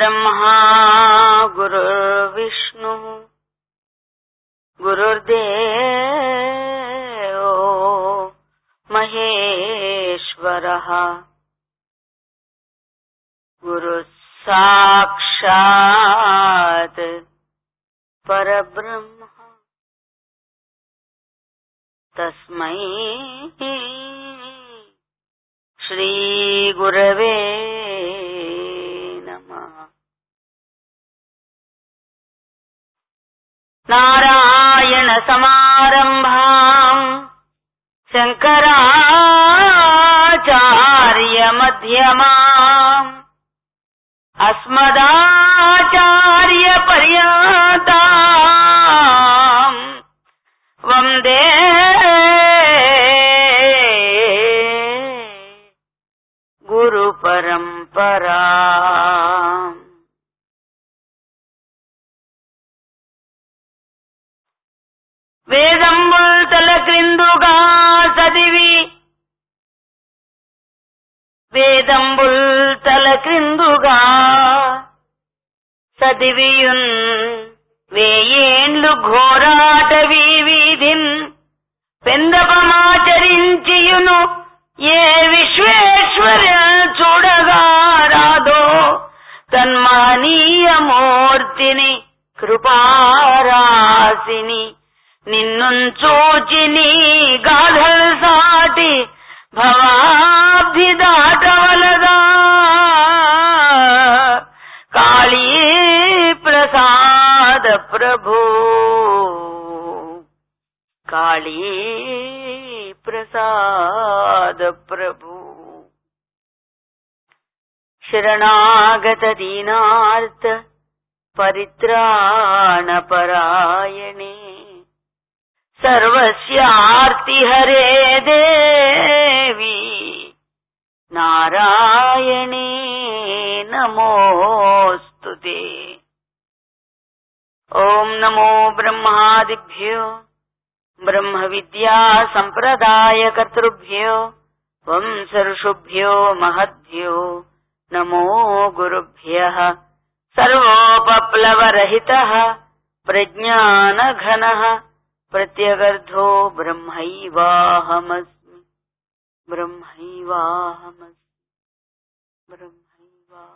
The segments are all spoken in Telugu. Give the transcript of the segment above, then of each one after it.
गुरुर्ब्रह्मा गुरुर्विष्णुः गुरुर्देवो महेश्वरः गुरुः साक्षात् परब्रह्म तस्मै श्रीगुरवे नमः नारायणसमारम्भाम् शङ्कराचार्यमध्यमाम् अस्मदाचार्यपर्यन्ताम् वन्दे गुरुपरम्परा వేదంబుల్ తల క్రిందుగా చదివి వేదంబుల్ తల క్రిందుగా చదివియున్ వేయేండ్లు ఘోరాట వీధిన్ పెందపమాచరించియును ఏ విశ్వేశ్వర్య చూడగా రాదో తన్మానీయమూర్తిని కృపారాశిని నిన్ను చూచి నీ గాధల్ సాటి భవాబ్ది దాటవలగా కాళీ ప్రసాద ప్రభు కాళీ ప్రసాద ప్రభు శరణాగత దీనార్త పరిత్రాణపరాయణే సర్వస్యార్తి హరే దేవి నారాయణే నమోస్తుతే ఓం నమో బ్రహ్మాదిభ్యో బ్రహ్మ విద్యా సంప్రదాయకర్తృభ్యో వంశర్షుభ్యో మహద్భ్యో నమో గురుభ్య సర్వోపప్లవరహిత ప్రజ్ఞానఘన ప్రత్యగర్ధో బ్రహ్మైవాహమస్మి బ్రహ్మైవాహమస్మి బ్రహ్మైవా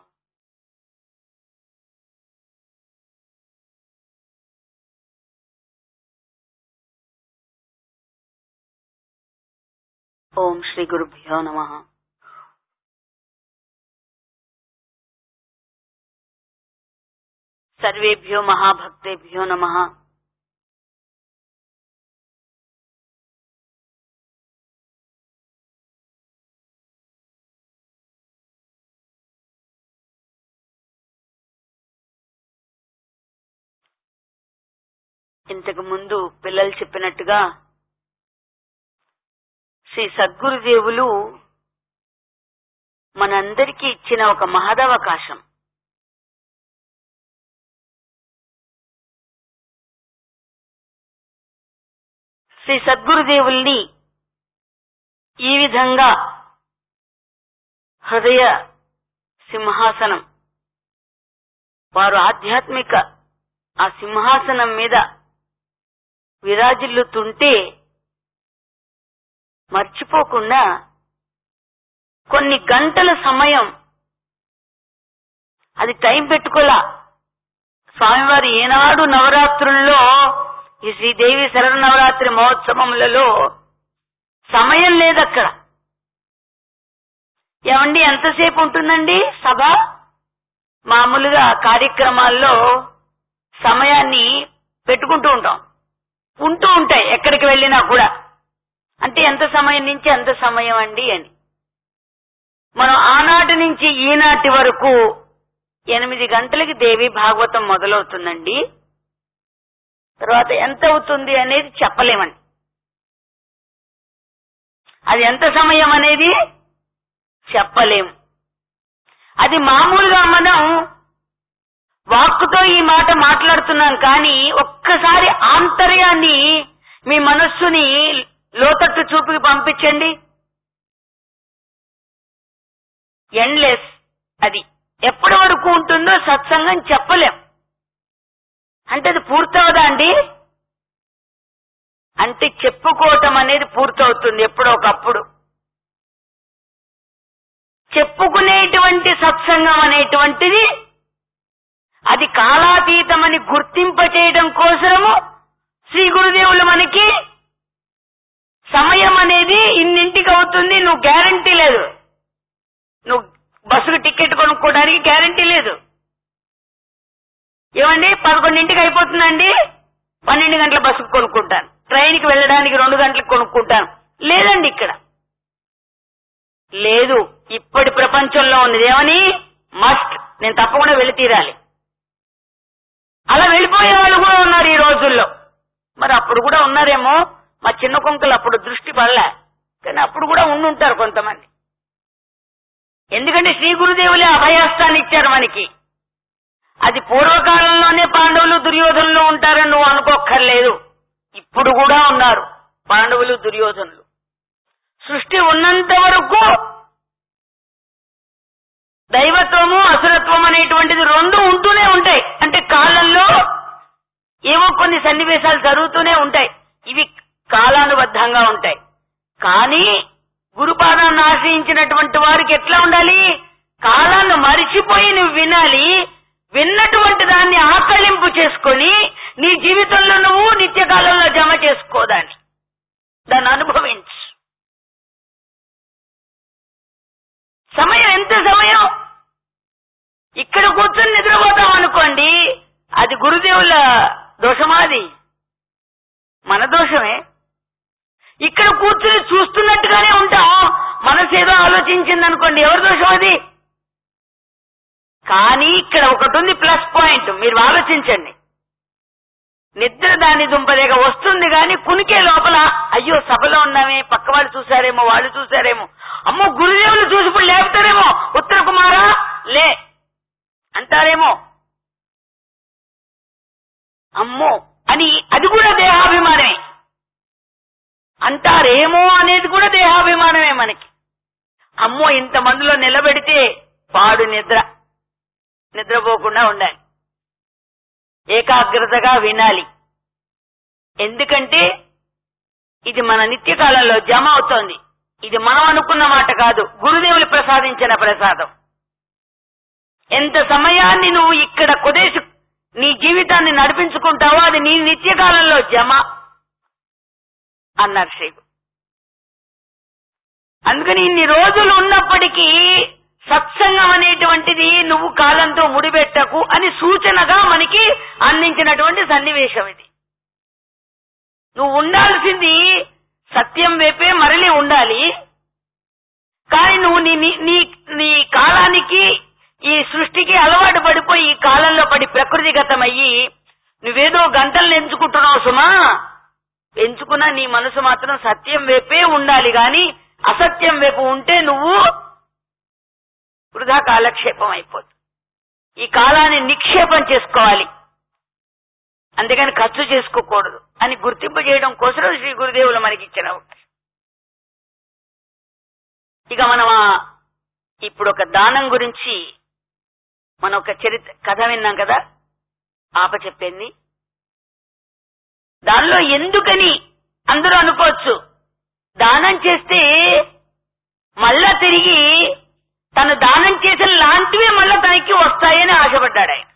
ఓం శ్రీ గురుభ్యో నమ సర్వేభ్యో మహాభక్తేభ్యో నమ ఇంతకు ముందు పిల్లలు చెప్పినట్టుగా శ్రీ సద్గురుదేవులు మనందరికీ ఇచ్చిన ఒక మహదవకాశం శ్రీ సద్గురుదేవుల్ని ఈ విధంగా హృదయ సింహాసనం వారు ఆధ్యాత్మిక ఆ సింహాసనం మీద విరాజిల్లుతుంటే మర్చిపోకుండా కొన్ని గంటల సమయం అది టైం పెట్టుకోలా స్వామివారు ఏనాడు నవరాత్రుల్లో ఈ శ్రీదేవి శరన్నవరాత్రి మహోత్సవములలో సమయం లేదక్కడ ఏమండి ఎంతసేపు ఉంటుందండి సభ మామూలుగా కార్యక్రమాల్లో సమయాన్ని పెట్టుకుంటూ ఉంటాం ఉంటూ ఉంటాయి ఎక్కడికి వెళ్ళినా కూడా అంటే ఎంత సమయం నుంచి ఎంత సమయం అండి అని మనం ఆనాటి నుంచి ఈనాటి వరకు ఎనిమిది గంటలకి దేవి భాగవతం మొదలవుతుందండి తర్వాత ఎంత అవుతుంది అనేది చెప్పలేమండి అది ఎంత సమయం అనేది చెప్పలేము అది మామూలుగా మనం వాక్కుతో ఈ మాట మాట్లాడుతున్నాం కానీ ఒక్కసారి ఆంతర్యాన్ని మీ మనస్సుని లోతట్టు చూపుకి పంపించండి ఎండ్లెస్ అది ఎప్పటి వరకు ఉంటుందో సత్సంగం చెప్పలేం అంటే అది పూర్తవదా అండి అంటే చెప్పుకోవటం అనేది పూర్తవుతుంది ఎప్పుడో ఒకప్పుడు చెప్పుకునేటువంటి సత్సంగం అనేటువంటిది అది కాలాతీతమని గుర్తింపచేయడం కోసము శ్రీ గురుదేవులు మనకి సమయం అనేది ఇన్నింటికి అవుతుంది నువ్వు గ్యారంటీ లేదు నువ్వు బస్సుకు టికెట్ కొనుక్కోవడానికి గ్యారంటీ లేదు ఏమండి పదకొండింటికి అయిపోతుందండి పన్నెండు గంటల బస్సుకు కొనుక్కుంటాను ట్రైన్కి వెళ్ళడానికి రెండు గంటలకు కొనుక్కుంటాను లేదండి ఇక్కడ లేదు ఇప్పటి ప్రపంచంలో ఉన్నది ఏమని మస్ట్ నేను తప్పకుండా వెళ్ళి తీరాలి అలా వెళ్ళిపోయే వాళ్ళు కూడా ఉన్నారు ఈ రోజుల్లో మరి అప్పుడు కూడా ఉన్నారేమో మా చిన్న కొంకలు అప్పుడు దృష్టి పడలే కానీ అప్పుడు కూడా ఉండుంటారు కొంతమంది ఎందుకంటే శ్రీ గురుదేవులే అభయాస్తాన్ని ఇచ్చారు మనకి అది పూర్వకాలంలోనే పాండవులు దుర్యోధనులు ఉంటారని నువ్వు అనుకోక్కర్లేదు ఇప్పుడు కూడా ఉన్నారు పాండవులు దుర్యోధనులు సృష్టి ఉన్నంత వరకు దైవత్వము అసురత్వం అనేటువంటిది రెండు ఉంటూనే ఉంటాయి అంటే కాలంలో ఏవో కొన్ని సన్నివేశాలు జరుగుతూనే ఉంటాయి ఇవి కాలానుబద్ధంగా ఉంటాయి కానీ గురుపాదాన్ని ఆశ్రయించినటువంటి వారికి ఎట్లా ఉండాలి కాలాన్ని మరిచిపోయి నువ్వు వినాలి విన్నటువంటి దాన్ని ఆకలింపు చేసుకొని నీ జీవితంలో నువ్వు నిత్యకాలంలో జమ చేసుకోదాన్ని దాన్ని అనుభవించు సమయం ఎంత సమయం ఇక్కడ కూర్చొని నిద్రపోతాం అనుకోండి అది గురుదేవుల దోషమాది మన దోషమే ఇక్కడ కూర్చుని చూస్తున్నట్టుగానే ఉంటాం మనసు ఏదో ఆలోచించింది అనుకోండి ఎవరి దోషం అది కానీ ఇక్కడ ఒకటి ఉంది ప్లస్ పాయింట్ మీరు ఆలోచించండి నిద్ర దాని దుంపదేగా వస్తుంది గాని కునికే లోపల అయ్యో సభలో ఉన్నామే పక్క వాళ్ళు చూసారేమో వాళ్ళు చూసారేమో అమ్మో గురుదేవులు చూసి ఇప్పుడు లేపుతారేమో ఉత్తర కుమారా లే అంటారేమో అమ్మో అని అది కూడా దేహాభిమానమే అంటారేమో అనేది కూడా దేహాభిమానమే మనకి అమ్మో ఇంత మందిలో నిలబెడితే పాడు నిద్ర నిద్రపోకుండా ఉండాలి ఏకాగ్రతగా వినాలి ఎందుకంటే ఇది మన నిత్యకాలంలో జమ అవుతోంది ఇది మనం అనుకున్న మాట కాదు గురుదేవులు ప్రసాదించిన ప్రసాదం ఎంత సమయాన్ని నువ్వు ఇక్కడ కుదేసి నీ జీవితాన్ని నడిపించుకుంటావో అది నీ నిత్యకాలంలో జమ అన్నారు శ్రీగు అందుకని ఇన్ని రోజులు ఉన్నప్పటికీ సత్సంగం అనేటువంటిది నువ్వు కాలంతో ముడిపెట్టకు అని సూచనగా మనకి అందించినటువంటి సన్నివేశం ఇది నువ్వు ఉండాల్సింది సత్యం వైపే మరలి ఉండాలి కానీ నువ్వు నీ నీ- నీ నీ కాలానికి ఈ సృష్టికి అలవాటు పడిపోయి ఈ కాలంలో పడి ప్రకృతిగతమయ్యి నువ్వేదో గంటలు ఎంచుకుంటున్నావు సుమా ఎంచుకున్నా నీ మనసు మాత్రం సత్యం వైపే ఉండాలి గాని అసత్యం వైపు ఉంటే నువ్వు వృధా కాలక్షేపం అయిపోతుంది ఈ కాలాన్ని నిక్షేపం చేసుకోవాలి అందుకని ఖర్చు చేసుకోకూడదు అని గుర్తింపు చేయడం కోసం శ్రీ గురుదేవులు మనకి ఇచ్చిన అవకాశం. ఇక మనం ఆ ఇప్పుడు ఒక దానం గురించి మనం ఒక చరిత్ర కథ విన్నాం కదా ఆప చెప్పింది దానిలో ఎందుకని అందరూ అనుకోవచ్చు దానం చేస్తే మళ్ళా తిరిగి తను దానం చేసిన లాంటివే మళ్ళా తనకి వస్తాయని ఆశపడ్డాడు ఆయన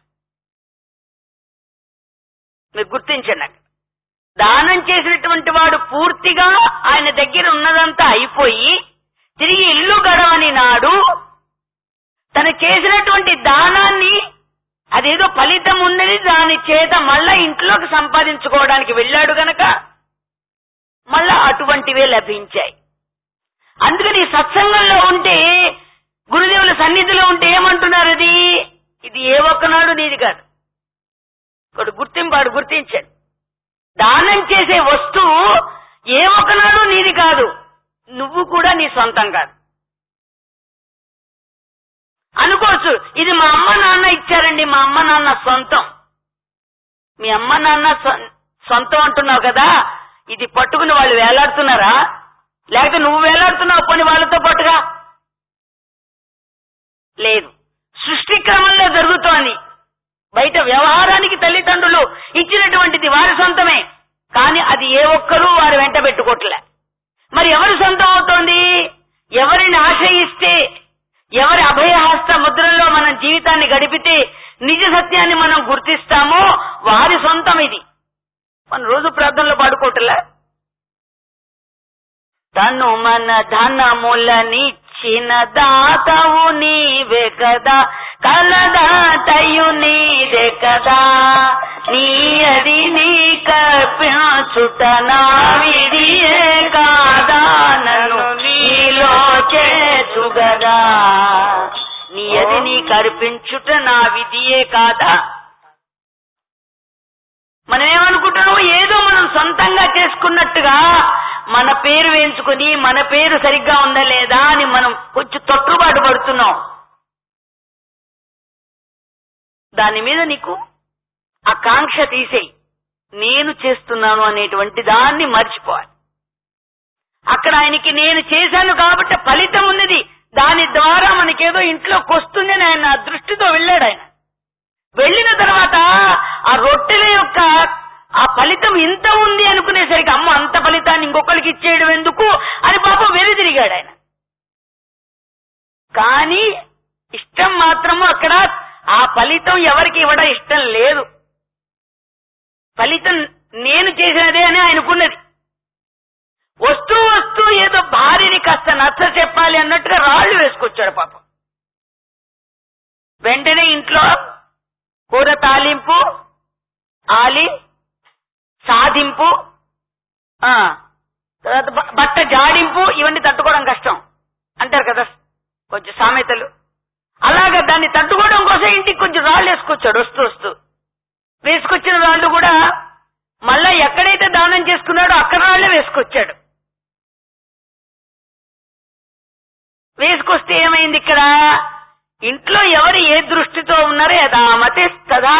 మీరు గుర్తించండి అక్కడ. దానం చేసినటువంటి వాడు పూర్తిగా ఆయన దగ్గర ఉన్నదంతా అయిపోయి తిరిగి ఇల్లు గడవని నాడు తను చేసినటువంటి దానాన్ని అదేదో ఫలితం ఉన్నది దాని చేత మళ్ళా ఇంట్లోకి సంపాదించుకోవడానికి వెళ్ళాడు గనక మళ్ళా అటువంటివే లభించాయి అందుకని ఈ సత్సంగంలో ఉంటే గురుదేవుల సన్నిధిలో ఉంటే ఏమంటున్నారు అది ఇది ఏ ఒక్కనాడు నీది కాదు ఒకటి గుర్తింపాడు గుర్తించండి దానం చేసే వస్తువు ఏ ఒక్కనాడు నీది కాదు నువ్వు కూడా నీ సొంతం కాదు అనుకోవచ్చు ఇది మా అమ్మ నాన్న ఇచ్చారండి మా అమ్మ నాన్న సొంతం మీ అమ్మ నాన్న సొ- సొంతం అంటున్నావు కదా ఇది పట్టుకుని వాళ్ళు వేలాడుతున్నారా లేకపోతే నువ్వు వేలాడుతున్నావు పని వాళ్ళతో పాటుగా లేదు సృష్టి క్రమంలో జరుగుతోంది బయట వ్యవహారానికి తల్లిదండ్రులు ఇచ్చినటువంటిది వారి సొంతమే కానీ అది ఏ ఒక్కరూ వారు వెంట పెట్టుకోవట్లే మరి ఎవరి సొంతం అవుతోంది ఎవరిని ఆశ్రయిస్తే ఎవరి అభయహస్త ముద్రలో మనం జీవితాన్ని గడిపితే నిజ సత్యాన్ని మనం గుర్తిస్తామో వారి సొంతం ఇది మన రోజు ప్రార్థనలో పాడుకోవట్లే తను మన ధనములనిచ్చిన దాతవు నీవే కదా కలదాతయు నీదే కదా నీ అది నీ కర్పించుట నా విడియే కాదా నన్ను నీలో చేతుగదా నీ అది నీ కర్పించుట నా విధియే కాదా మనం ఏమనుకుంటున్నాం ఏదో మనం సొంతంగా చేసుకున్నట్టుగా మన పేరు వేయించుకుని మన పేరు సరిగ్గా ఉందా లేదా అని మనం కొంచెం తొట్టుబాటు పడుతున్నాం దాని మీద నీకు ఆకాంక్ష తీసేయి నేను చేస్తున్నాను అనేటువంటి దాన్ని మర్చిపోవాలి అక్కడ ఆయనకి నేను చేశాను కాబట్టి ఫలితం ఉన్నది దాని ద్వారా మనకేదో ఇంట్లోకి వస్తుందని ఆయన ఆ దృష్టితో వెళ్ళాడు ఆయన వెళ్ళిన తర్వాత ఆ రొట్టెల యొక్క ఆ ఫలితం ఇంత ఉంది అనుకునేసరికి అమ్మ అంత ఫలితాన్ని ఇంకొకరికి ఇచ్చేయడం ఎందుకు అని పాపం వెనుదిరిగాడు ఆయన కానీ ఇష్టం మాత్రము అక్కడ ఆ ఫలితం ఎవరికి ఇవ్వడం ఇష్టం లేదు ఫలితం నేను చేసినదే అని ఆయనకున్నది వస్తూ వస్తూ ఏదో భార్యని కాస్త నచ్చ చెప్పాలి అన్నట్టుగా రాళ్లు వేసుకొచ్చాడు పాపం వెంటనే ఇంట్లో కూర తాలింపు ఆలి సాధింపు ఆ తర్వాత బ- బట్ట జాడింపు ఇవన్నీ తట్టుకోవడం కష్టం అంటారు కదా కొంచెం సామెతలు అలాగా దాన్ని తట్టుకోవడం కోసం ఇంటికి కొంచెం రాళ్ళు వేసుకొచ్చాడు వస్తూ వస్తూ వేసుకొచ్చిన రాళ్ళు కూడా మళ్ళా ఎక్కడైతే దానం చేసుకున్నాడో అక్కడ రాళ్లే వేసుకొచ్చాడు వేసుకొస్తే ఏమైంది ఇక్కడ ఇంట్లో ఎవరు ఏ దృష్టితో ఉన్నారో యథామతి తదా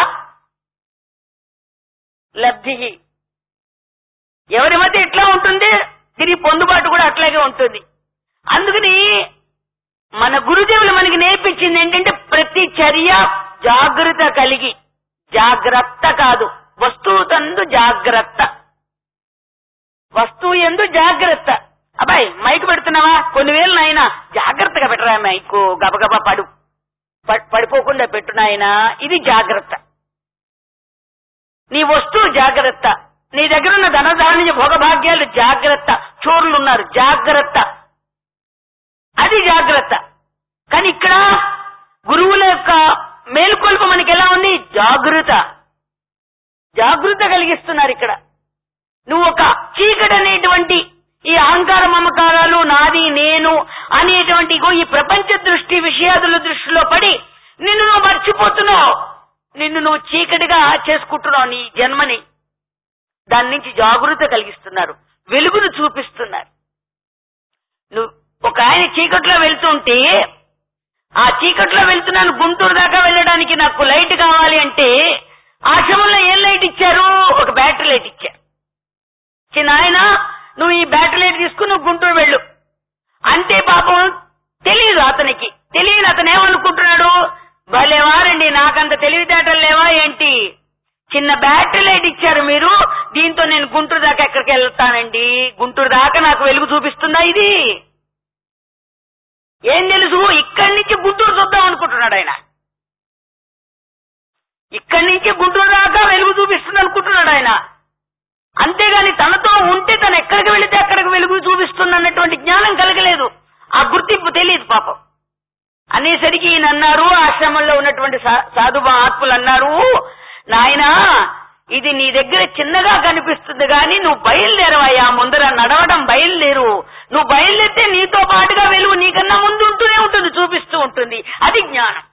లబ్ధి ఎవరి మధ్య ఎట్లా ఉంటుంది తిరిగి పొందుబాటు కూడా అట్లాగే ఉంటుంది అందుకని మన గురుదేవులు మనకి నేర్పించింది ఏంటంటే ప్రతి చర్య జాగ్రత్త కలిగి జాగ్రత్త కాదు వస్తువు తందు జాగ్రత్త వస్తువు ఎందు జాగ్రత్త అబ్బాయి మైక్ పెడుతున్నావా కొన్ని వేలు నాయన జాగ్రత్తగా పెట్టరా మైకు గబగబా పడు ప- పడిపోకుండా పెట్టు నాయనా ఇది జాగ్రత్త నీ వస్తువు జాగ్రత్త నీ దగ్గర ఉన్న ధనధాన్య భోగభాగ్యాలు జాగ్రత్త చోరులు ఉన్నారు జాగ్రత్త అది జాగ్రత్త కానీ ఇక్కడ గురువుల యొక్క మేలుకొల్పు మనకి ఎలా ఉంది జాగృత జాగృత కలిగిస్తున్నారు ఇక్కడ నువ్వు ఒక చీకటి అనేటువంటి ఈ అహంకార మమకారాలు నాది నేను అనేటువంటి ఇగో ఈ ప్రపంచ దృష్టి విషయాదుల దృష్టిలో పడి నిన్ను నువ్వు మర్చిపోతున్నావు నిన్ను నువ్వు చీకటిగా చేసుకుంటున్నావు నీ జన్మని దాని నుంచి జాగృత కలిగిస్తున్నారు వెలుగును చూపిస్తున్నారు నువ్వు ఒక ఆయన చీకట్లో వెళ్తుంటే ఆ చీకట్లో వెళ్తున్నాను గుంటూరు దాకా వెళ్ళడానికి నాకు లైట్ కావాలి అంటే ఆశ్రమంలో ఏం లైట్ ఇచ్చారు ఒక బ్యాటరీ లైట్ ఇచ్చారు చిన్న ఆయన నువ్వు ఈ బ్యాటరీ లైట్ తీసుకుని నువ్వు గుంటూరు వెళ్ళు అంటే పాపం తెలియదు అతనికి తెలియదు అతను ఏమనుకుంటున్నాడు భలేవారండి నాకంత తెలివితేటలు లేవా ఏంటి చిన్న బ్యాటరీ లైట్ ఇచ్చారు మీరు దీంతో నేను గుంటూరు దాకా ఎక్కడికి వెళ్తానండి గుంటూరు దాకా నాకు వెలుగు చూపిస్తుందా ఇది ఏం తెలుసు ఇక్కడి నుంచి గుంటూరు చూద్దాం అనుకుంటున్నాడు ఆయన ఇక్కడి నుంచి గుంటూరు దాకా వెలుగు చూపిస్తుంది అనుకుంటున్నాడు ఆయన అంతేగాని తనతో ఉంటే తను ఎక్కడికి వెళితే అక్కడికి వెలుగు చూపిస్తుంది అన్నటువంటి జ్ఞానం కలగలేదు ఆ గుర్తింపు తెలియదు పాపం అనేసరికి ఈయన అన్నారు ఆశ్రమంలో ఉన్నటువంటి సా- సాధు మహాత్ములు అన్నారు నాయనా ఇది నీ దగ్గర చిన్నగా కనిపిస్తుంది గాని నువ్వు బయలుదేరవయ్యా ముందర నడవడం బయలుదేరు నువ్వు బయలుదేరితే నీతో పాటుగా వెలుగు నీకన్నా ముందు ఉంటూనే ఉంటుంది చూపిస్తూ ఉంటుంది అది జ్ఞానం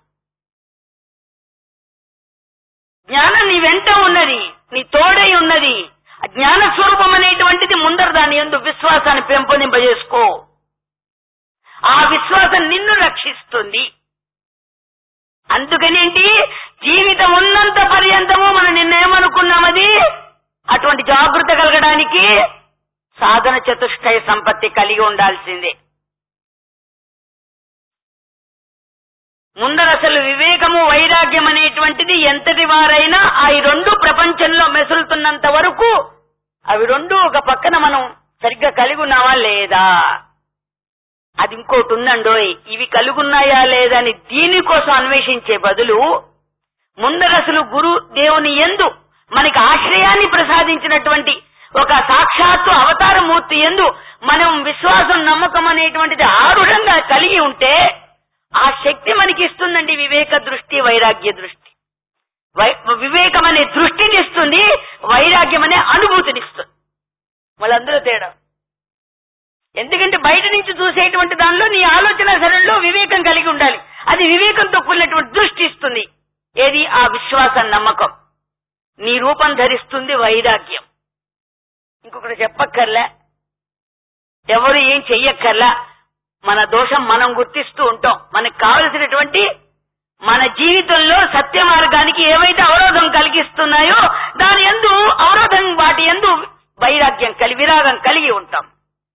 జ్ఞానం నీ వెంట ఉన్నది నీ తోడై ఉన్నది ఆ జ్ఞాన స్వరూపం అనేటువంటిది ముందర దాని ఎందు విశ్వాసాన్ని పెంపొందింపజేసుకో ఆ విశ్వాసం నిన్ను రక్షిస్తుంది అందుకనేంటి జీవితం ఉన్నంత పర్యంతము మనం నిన్నేమనుకున్నామది అటువంటి జాగృత కలగడానికి సాధన చతుష్టయ సంపత్తి కలిగి ఉండాల్సిందే ముందర అసలు వివేకము వైరాగ్యం అనేటువంటిది ఎంతటి వారైనా ఆ ఈ రెండు ప్రపంచంలో మెసులుతున్నంత వరకు అవి రెండు ఒక పక్కన మనం సరిగ్గా కలిగి ఉన్నావా లేదా అది ఇంకోటి ఉందండోయ్ ఇవి కలుగున్నాయా లేదా అని దీనికోసం అన్వేషించే బదులు ముందర అసలు గురు దేవుని ఎందు మనకి ఆశ్రయాన్ని ప్రసాదించినటువంటి ఒక సాక్షాత్తు అవతారమూర్తి ఎందు మనం విశ్వాసం నమ్మకం అనేటువంటిది ఆరుఢంగా కలిగి ఉంటే ఆ శక్తి మనకి ఇస్తుందండి వివేక దృష్టి వైరాగ్య దృష్టి వై- వివేకం అనే దృష్టిని ఇస్తుంది వైరాగ్యం అనే అనుభూతినిస్తుంది వాళ్ళందరూ తేడా ఎందుకంటే బయట నుంచి చూసేటువంటి దానిలో నీ ఆలోచన సరళిలో వివేకం కలిగి ఉండాలి అది వివేకంతో కూడినటువంటి దృష్టి ఇస్తుంది ఏది ఆ విశ్వాసం నమ్మకం నీ రూపం ధరిస్తుంది వైరాగ్యం ఇంకొకటి చెప్పక్కర్లే ఎవరు ఏం చెయ్యక్కర్లా మన దోషం మనం గుర్తిస్తూ ఉంటాం మనకు కావలసినటువంటి మన జీవితంలో సత్య మార్గానికి ఏవైతే అవరోధం కలిగిస్తున్నాయో దాని ఎందు అవరోధం వాటి ఎందు వైరాగ్యం కలిగి విరాగం కలిగి ఉంటాం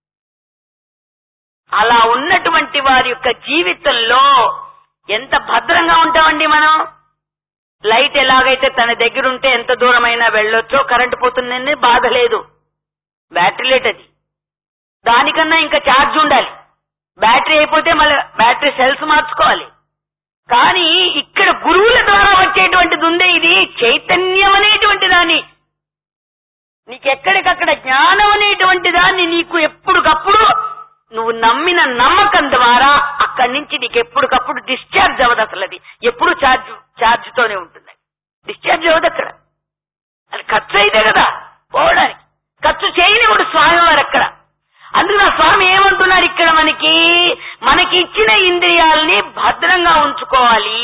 అలా ఉన్నటువంటి వారి యొక్క జీవితంలో ఎంత భద్రంగా ఉంటామండి మనం లైట్ ఎలాగైతే తన దగ్గర ఉంటే ఎంత దూరమైనా వెళ్ళొచ్చో కరెంటు పోతుందని బాధ లేదు బ్యాటరీ లైట్ అది దానికన్నా ఇంకా ఛార్జ్ ఉండాలి బ్యాటరీ అయిపోతే మళ్ళీ బ్యాటరీ సెల్స్ మార్చుకోవాలి కానీ ఇక్కడ గురువుల ద్వారా వచ్చేటువంటిది ఉందే ఇది చైతన్యం అనేటువంటి దాన్ని నీకెక్కడికక్కడ జ్ఞానం అనేటువంటి దాన్ని నీకు ఎప్పటికప్పుడు నువ్వు నమ్మిన నమ్మకం ద్వారా అక్కడి నుంచి నీకు ఎప్పటికప్పుడు డిశ్చార్జ్ అవ్వదు అసలు అది ఎప్పుడు ఛార్జ్ ఛార్జ్ తోనే ఉంటుంది డిశ్చార్జ్ అవ్వదు అక్కడ అది ఖర్చు అయితే కదా పోవడానికి ఖర్చు చేయనివాడు స్వామి వారు అక్కడ అందుకు నా స్వామి ఏమంటున్నారు ఇక్కడ మనకి మనకి ఇచ్చిన ఇంద్రియాలని భద్రంగా ఉంచుకోవాలి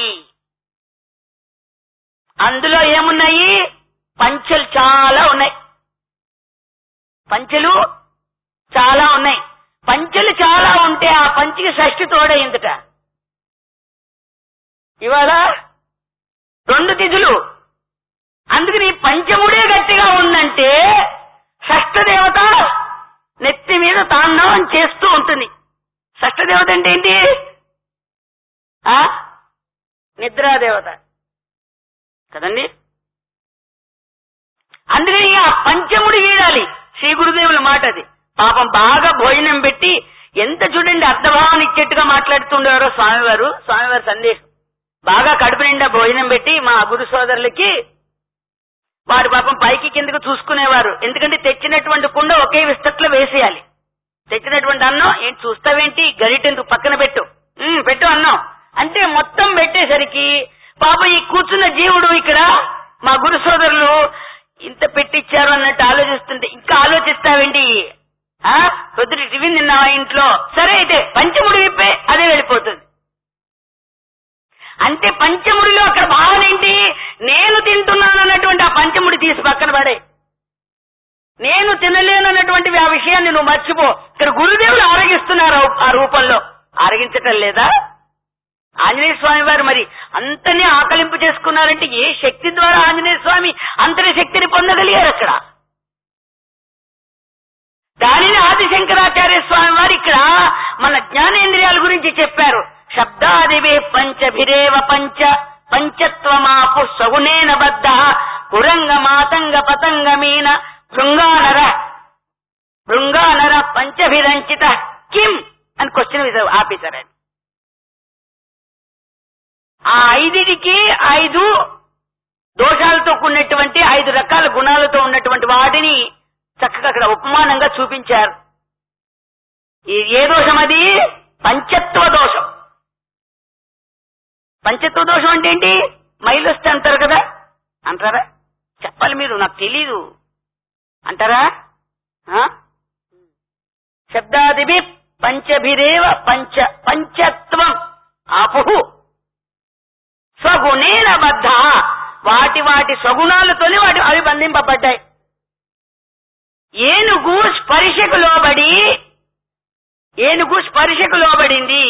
అందులో ఏమున్నాయి పంచెలు చాలా ఉన్నాయి పంచెలు చాలా ఉన్నాయి పంచెలు చాలా ఉంటే ఆ పంచికి షష్ఠి తోడైందట ఇవాళ రెండు తిథులు అందుకని ఈ పంచముడే గట్టిగా ఉందంటే షష్ఠ దేవత నెత్తి మీద తాండవం చేస్తూ ఉంటుంది షష్ఠ దేవత అంటే ఏంటి ఆ నిద్రాదేవత కదండి అందుకని ఆ పంచముడి వీడాలి శ్రీ గురుదేవుల మాట అది పాపం బాగా భోజనం పెట్టి ఎంత చూడండి అర్థభావం ఇచ్చేట్టుగా మాట్లాడుతుండేవారో స్వామివారు స్వామివారి సందేశం బాగా కడుపు నిండా భోజనం పెట్టి మా గురు సోదరులకి వారు పాపం పైకి కిందకు చూసుకునేవారు ఎందుకంటే తెచ్చినటువంటి కుండ ఒకే విస్తట్లో వేసేయాలి తెచ్చినటువంటి అన్నం ఏంటి చూస్తావేంటి గరిటెందుకు పక్కన పెట్టు "ఉమ్, పెట్టు అన్నం అంటే మొత్తం పెట్టేసరికి పాప ఈ కూర్చున్న జీవుడు ఇక్కడ మా గురు సోదరులు ఇంత పెట్టిచ్చారు అన్నట్టు ఆలోచిస్తుంటే ఇంకా ఆలోచిస్తావేంటి ఆ పొద్దుటి టిఫిన్ తిన్నావా ఇంట్లో సరే అయితే పంచముడి విప్పే అదే వెళ్ళిపోతుంది అంటే పంచముడిలో అక్కడ భావన ఏంటి నేను తింటున్నాను అన్నటువంటి ఆ పంచముడి తీసి పక్కన పడే నేను తినలేను అన్నటువంటి ఆ విషయాన్ని నువ్వు మర్చిపో ఇక్కడ గురుదేవులు ఆరగిస్తున్నారు ఆ- ఆ రూపంలో ఆరగించటం లేదా ఆంజనేయ స్వామి వారు మరి అంతనే ఆకలింపు చేసుకున్నారంటే ఏ శక్తి ద్వారా ఆంజనేయ స్వామి అంతటి శక్తిని పొందగలిగారు అక్కడ దానిని ఆదిశంకరాచార్య స్వామి వారు ఇక్కడ మన జ్ఞానేంద్రియాల గురించి చెప్పారు శబ్దాదివే పంచభిరేవ పంచ పంచత్వమాపు సగుణేన బద్ధ పురంగ మాతంగ పతంగ మీన భృంగానర భృంగానర పంచభిరంచిత కిం అని క్వశ్చన్ ఆపేశారు ఆయన ఆ ఐదిటికి ఐదు దోషాలతో కూడినటువంటి ఐదు రకాల గుణాలతో ఉన్నటువంటి వాటిని చక్కగా అక్కడ ఉపమానంగా చూపించారు ఈ- ఏ దోషం అది పంచత్వ దోషం పంచత్వ దోషం అంటే ఏంటి మైలు వస్తే అంటారు కదా అంటారా చెప్పాలి మీరు నాకు తెలీదు అంటారా ఆ? శబ్దాదిభి పంచభిరేవ పంచ పంచత్వం ఆపుహు స్వగుణేన బద్ధ వాటి వాటి స్వగుణాలతోనే వాటి అవి బంధింపబడ్డాయి ఏనుగు స్పర్శకు లోబడి ఏనుగు స్పర్శకు లోబడింది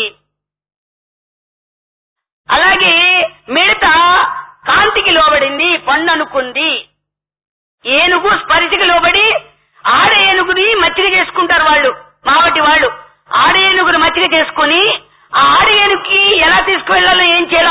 అలాగే మిడత కాంతికి లోబడింది పండు అనుకుంది ఏనుగు స్పర్శకు లోబడి ఆడ ఏనుగుని మచ్చిక చేసుకుంటారు వాళ్ళు మావటి వాళ్ళు ఆడ ఏనుగుని మచ్చిక చేసుకుని ఆ ఆడ ఏనుగుకి ఎలా తీసుకువెళ్ళాలో ఏం చేయాలో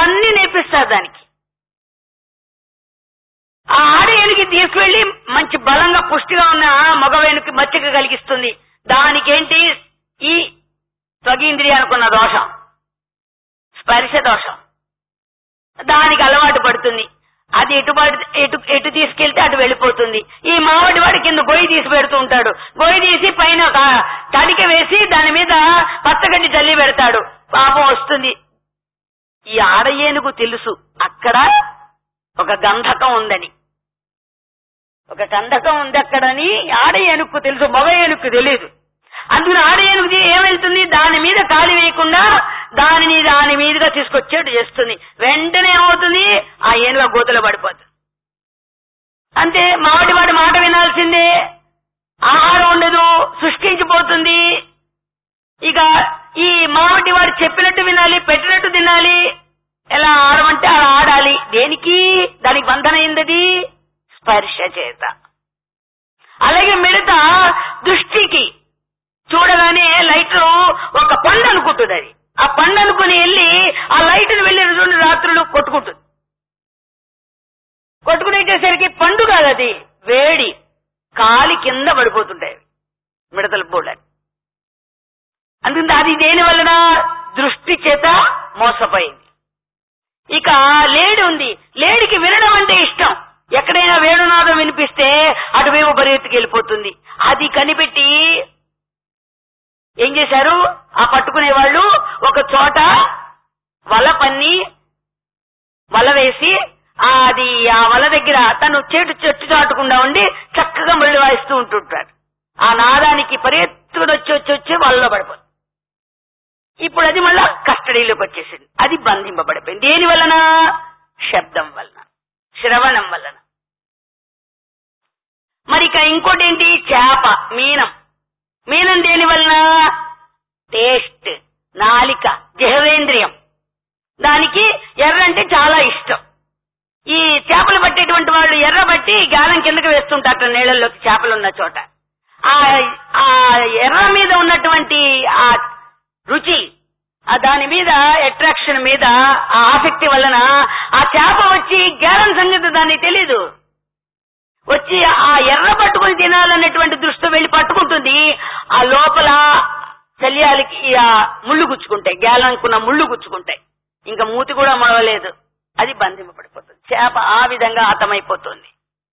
కలిగిస్తుంది దానికేంటి ఈ త్వగీంద్రియ అనుకున్న దోషం స్పర్శ దోషం దానికి అలవాటు పడుతుంది అది ఎటు పడి- ఎటు ఎటు తీసుకెళ్తే అటు వెళ్ళిపోతుంది ఈ మామిడి వాడి కింద గొయ్యి తీసి పెడుతూ ఉంటాడు గొయ్యి తీసి పైన ఒక తడిక వేసి దాని మీద పచ్చగడ్డి జల్లి పెడతాడు పాపం వస్తుంది ఈ ఆడ ఏనుగు తెలుసు అక్కడ ఒక గంధకం ఉందని ఒక గంధకం ఉంది అక్కడని ఆడ ఏనుక్కు తెలుసు మగ ఏనుక్కు తెలియదు అందుకని ఆడ ఏనుగు ఏమెళ్తుంది దాని మీద కాలి వేయకుండా దానిని దాని మీదుగా తీసుకొచ్చేట్టు చేస్తుంది వెంటనే ఏమవుతుంది ఆ ఏనుగు ఆ గోతులో పడిపోతుంది అంతే మామిడి వాడి మాట వినాల్సిందే ఆహారం ఉండదు శుష్కించిపోతుంది ఇక ఈ మామిడి వాడు చెప్పినట్టు వినాలి పెట్టినట్టు తినాలి ఎలా ఆడమంటే అలా ఆడాలి దేనికి దానికి బంధన అయిందది స్పర్శ చేత అలాగే మిడత దృష్టికి చూడగానే లైట్ ఒక పండు అనుకుంటుంది అది ఆ పండు అనుకుని వెళ్ళి ఆ లైట్ ని వెళ్ళి రెండు రాత్రులు కొట్టుకుంటుంది కొట్టుకునేసరికి పండు కాదు అది వేడి కాలి కింద పడిపోతుంటాయి అవి. మిడతలు పోలని అందుకని అది దేని వలన దృష్టి చేత మోసపోయింది ఇక లేడి ఉంది లేడికి వినడం అంటే ఇష్టం ఎక్కడైనా వేణునాదం వినిపిస్తే అటువైపు పరిగెత్తుకు వెళ్ళిపోతుంది అది కనిపెట్టి ఏం చేశారు ఆ పట్టుకునే వాళ్ళు ఒక చోట వల పన్ని వల వేసి ఆ అది ఆ వల దగ్గర తను చెట్టు చెట్టు చాటకుండా ఉండి చక్కగా మళ్ళీ వాయిస్తూ ఉంటుంటాడు ఆ నాదానికి పరిగెత్తుకుని వచ్చి వచ్చి వచ్చి వలలో పడిపోతుంది ఇప్పుడు అది మళ్ళా కస్టడీలోకి వచ్చేసింది అది బంధింపబడిపోయింది దేని వలన శబ్దం వలన శ్రవణం వలన మరి ఇక ఇంకోటి ఏంటి చేప మీనం మీనం దేని వలన టేస్ట్ నాలిక జిహవేంద్రియం దానికి ఎర్ర అంటే చాలా ఇష్టం ఈ చేపలు పట్టేటువంటి వాళ్ళు ఎర్ర బట్టి గాలం కిందకి వేస్తుంటారు నీళ్ళల్లోకి చేపలు ఉన్న చోట ఆ ఆ ఎర్ర మీద ఉన్నటువంటి ఆ రుచి ఆ దాని మీద అట్రాక్షన్ మీద ఆ ఆసక్తి వలన ఆ చేప వచ్చి గేలం సంగతి దానికి తెలీదు వచ్చి ఆ ఎర్ర పట్టుకుని తినాలన్నటువంటి దృష్టి వెళ్లి పట్టుకుంటుంది ఆ లోపల శల్యాలకి ఆ ముళ్ళు గుచ్చుకుంటాయి గేలనుకున్న ముళ్ళు గుచ్చుకుంటాయి ఇంకా మూతి కూడా మొడవలేదు అది బంధింపబడిపోతుంది చేప ఆ విధంగా హతమైపోతుంది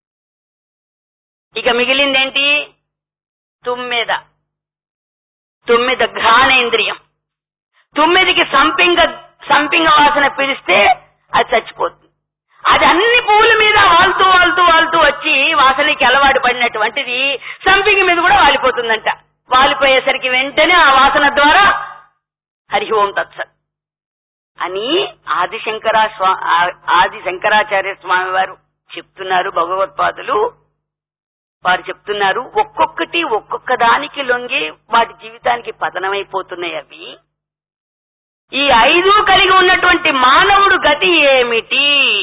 ఇక మిగిలిందేంటి తుమ్మెద తుమ్మెద ఘ్రాణేంద్రియం తుమ్మెదికి సంపింగ సంపింగ వాసన పిలిస్తే అది చచ్చిపోతుంది అది అన్ని పువ్వుల మీద వాళ్తూ వాళ్తూ వాళ్తూ వచ్చి వాసనకి అలవాటు పడినటువంటిది సంపింగ మీద కూడా వాలిపోతుందంట వాలిపోయేసరికి వెంటనే ఆ వాసన ద్వారా హరి ఓం తత్సత్ అని ఆది శంకర స్వా ఆ- ఆది శంకరాచార్య స్వామి వారు చెప్తున్నారు భగవత్పాదులు వారు చెప్తున్నారు ఒక్కొక్కటి ఒక్కొక్క దానికి లొంగి వాటి జీవితానికి పతనమైపోతున్నాయి అవి ఈ ఐదు కలిగి ఉన్నటువంటి మానవుడు గతి ఏమిటి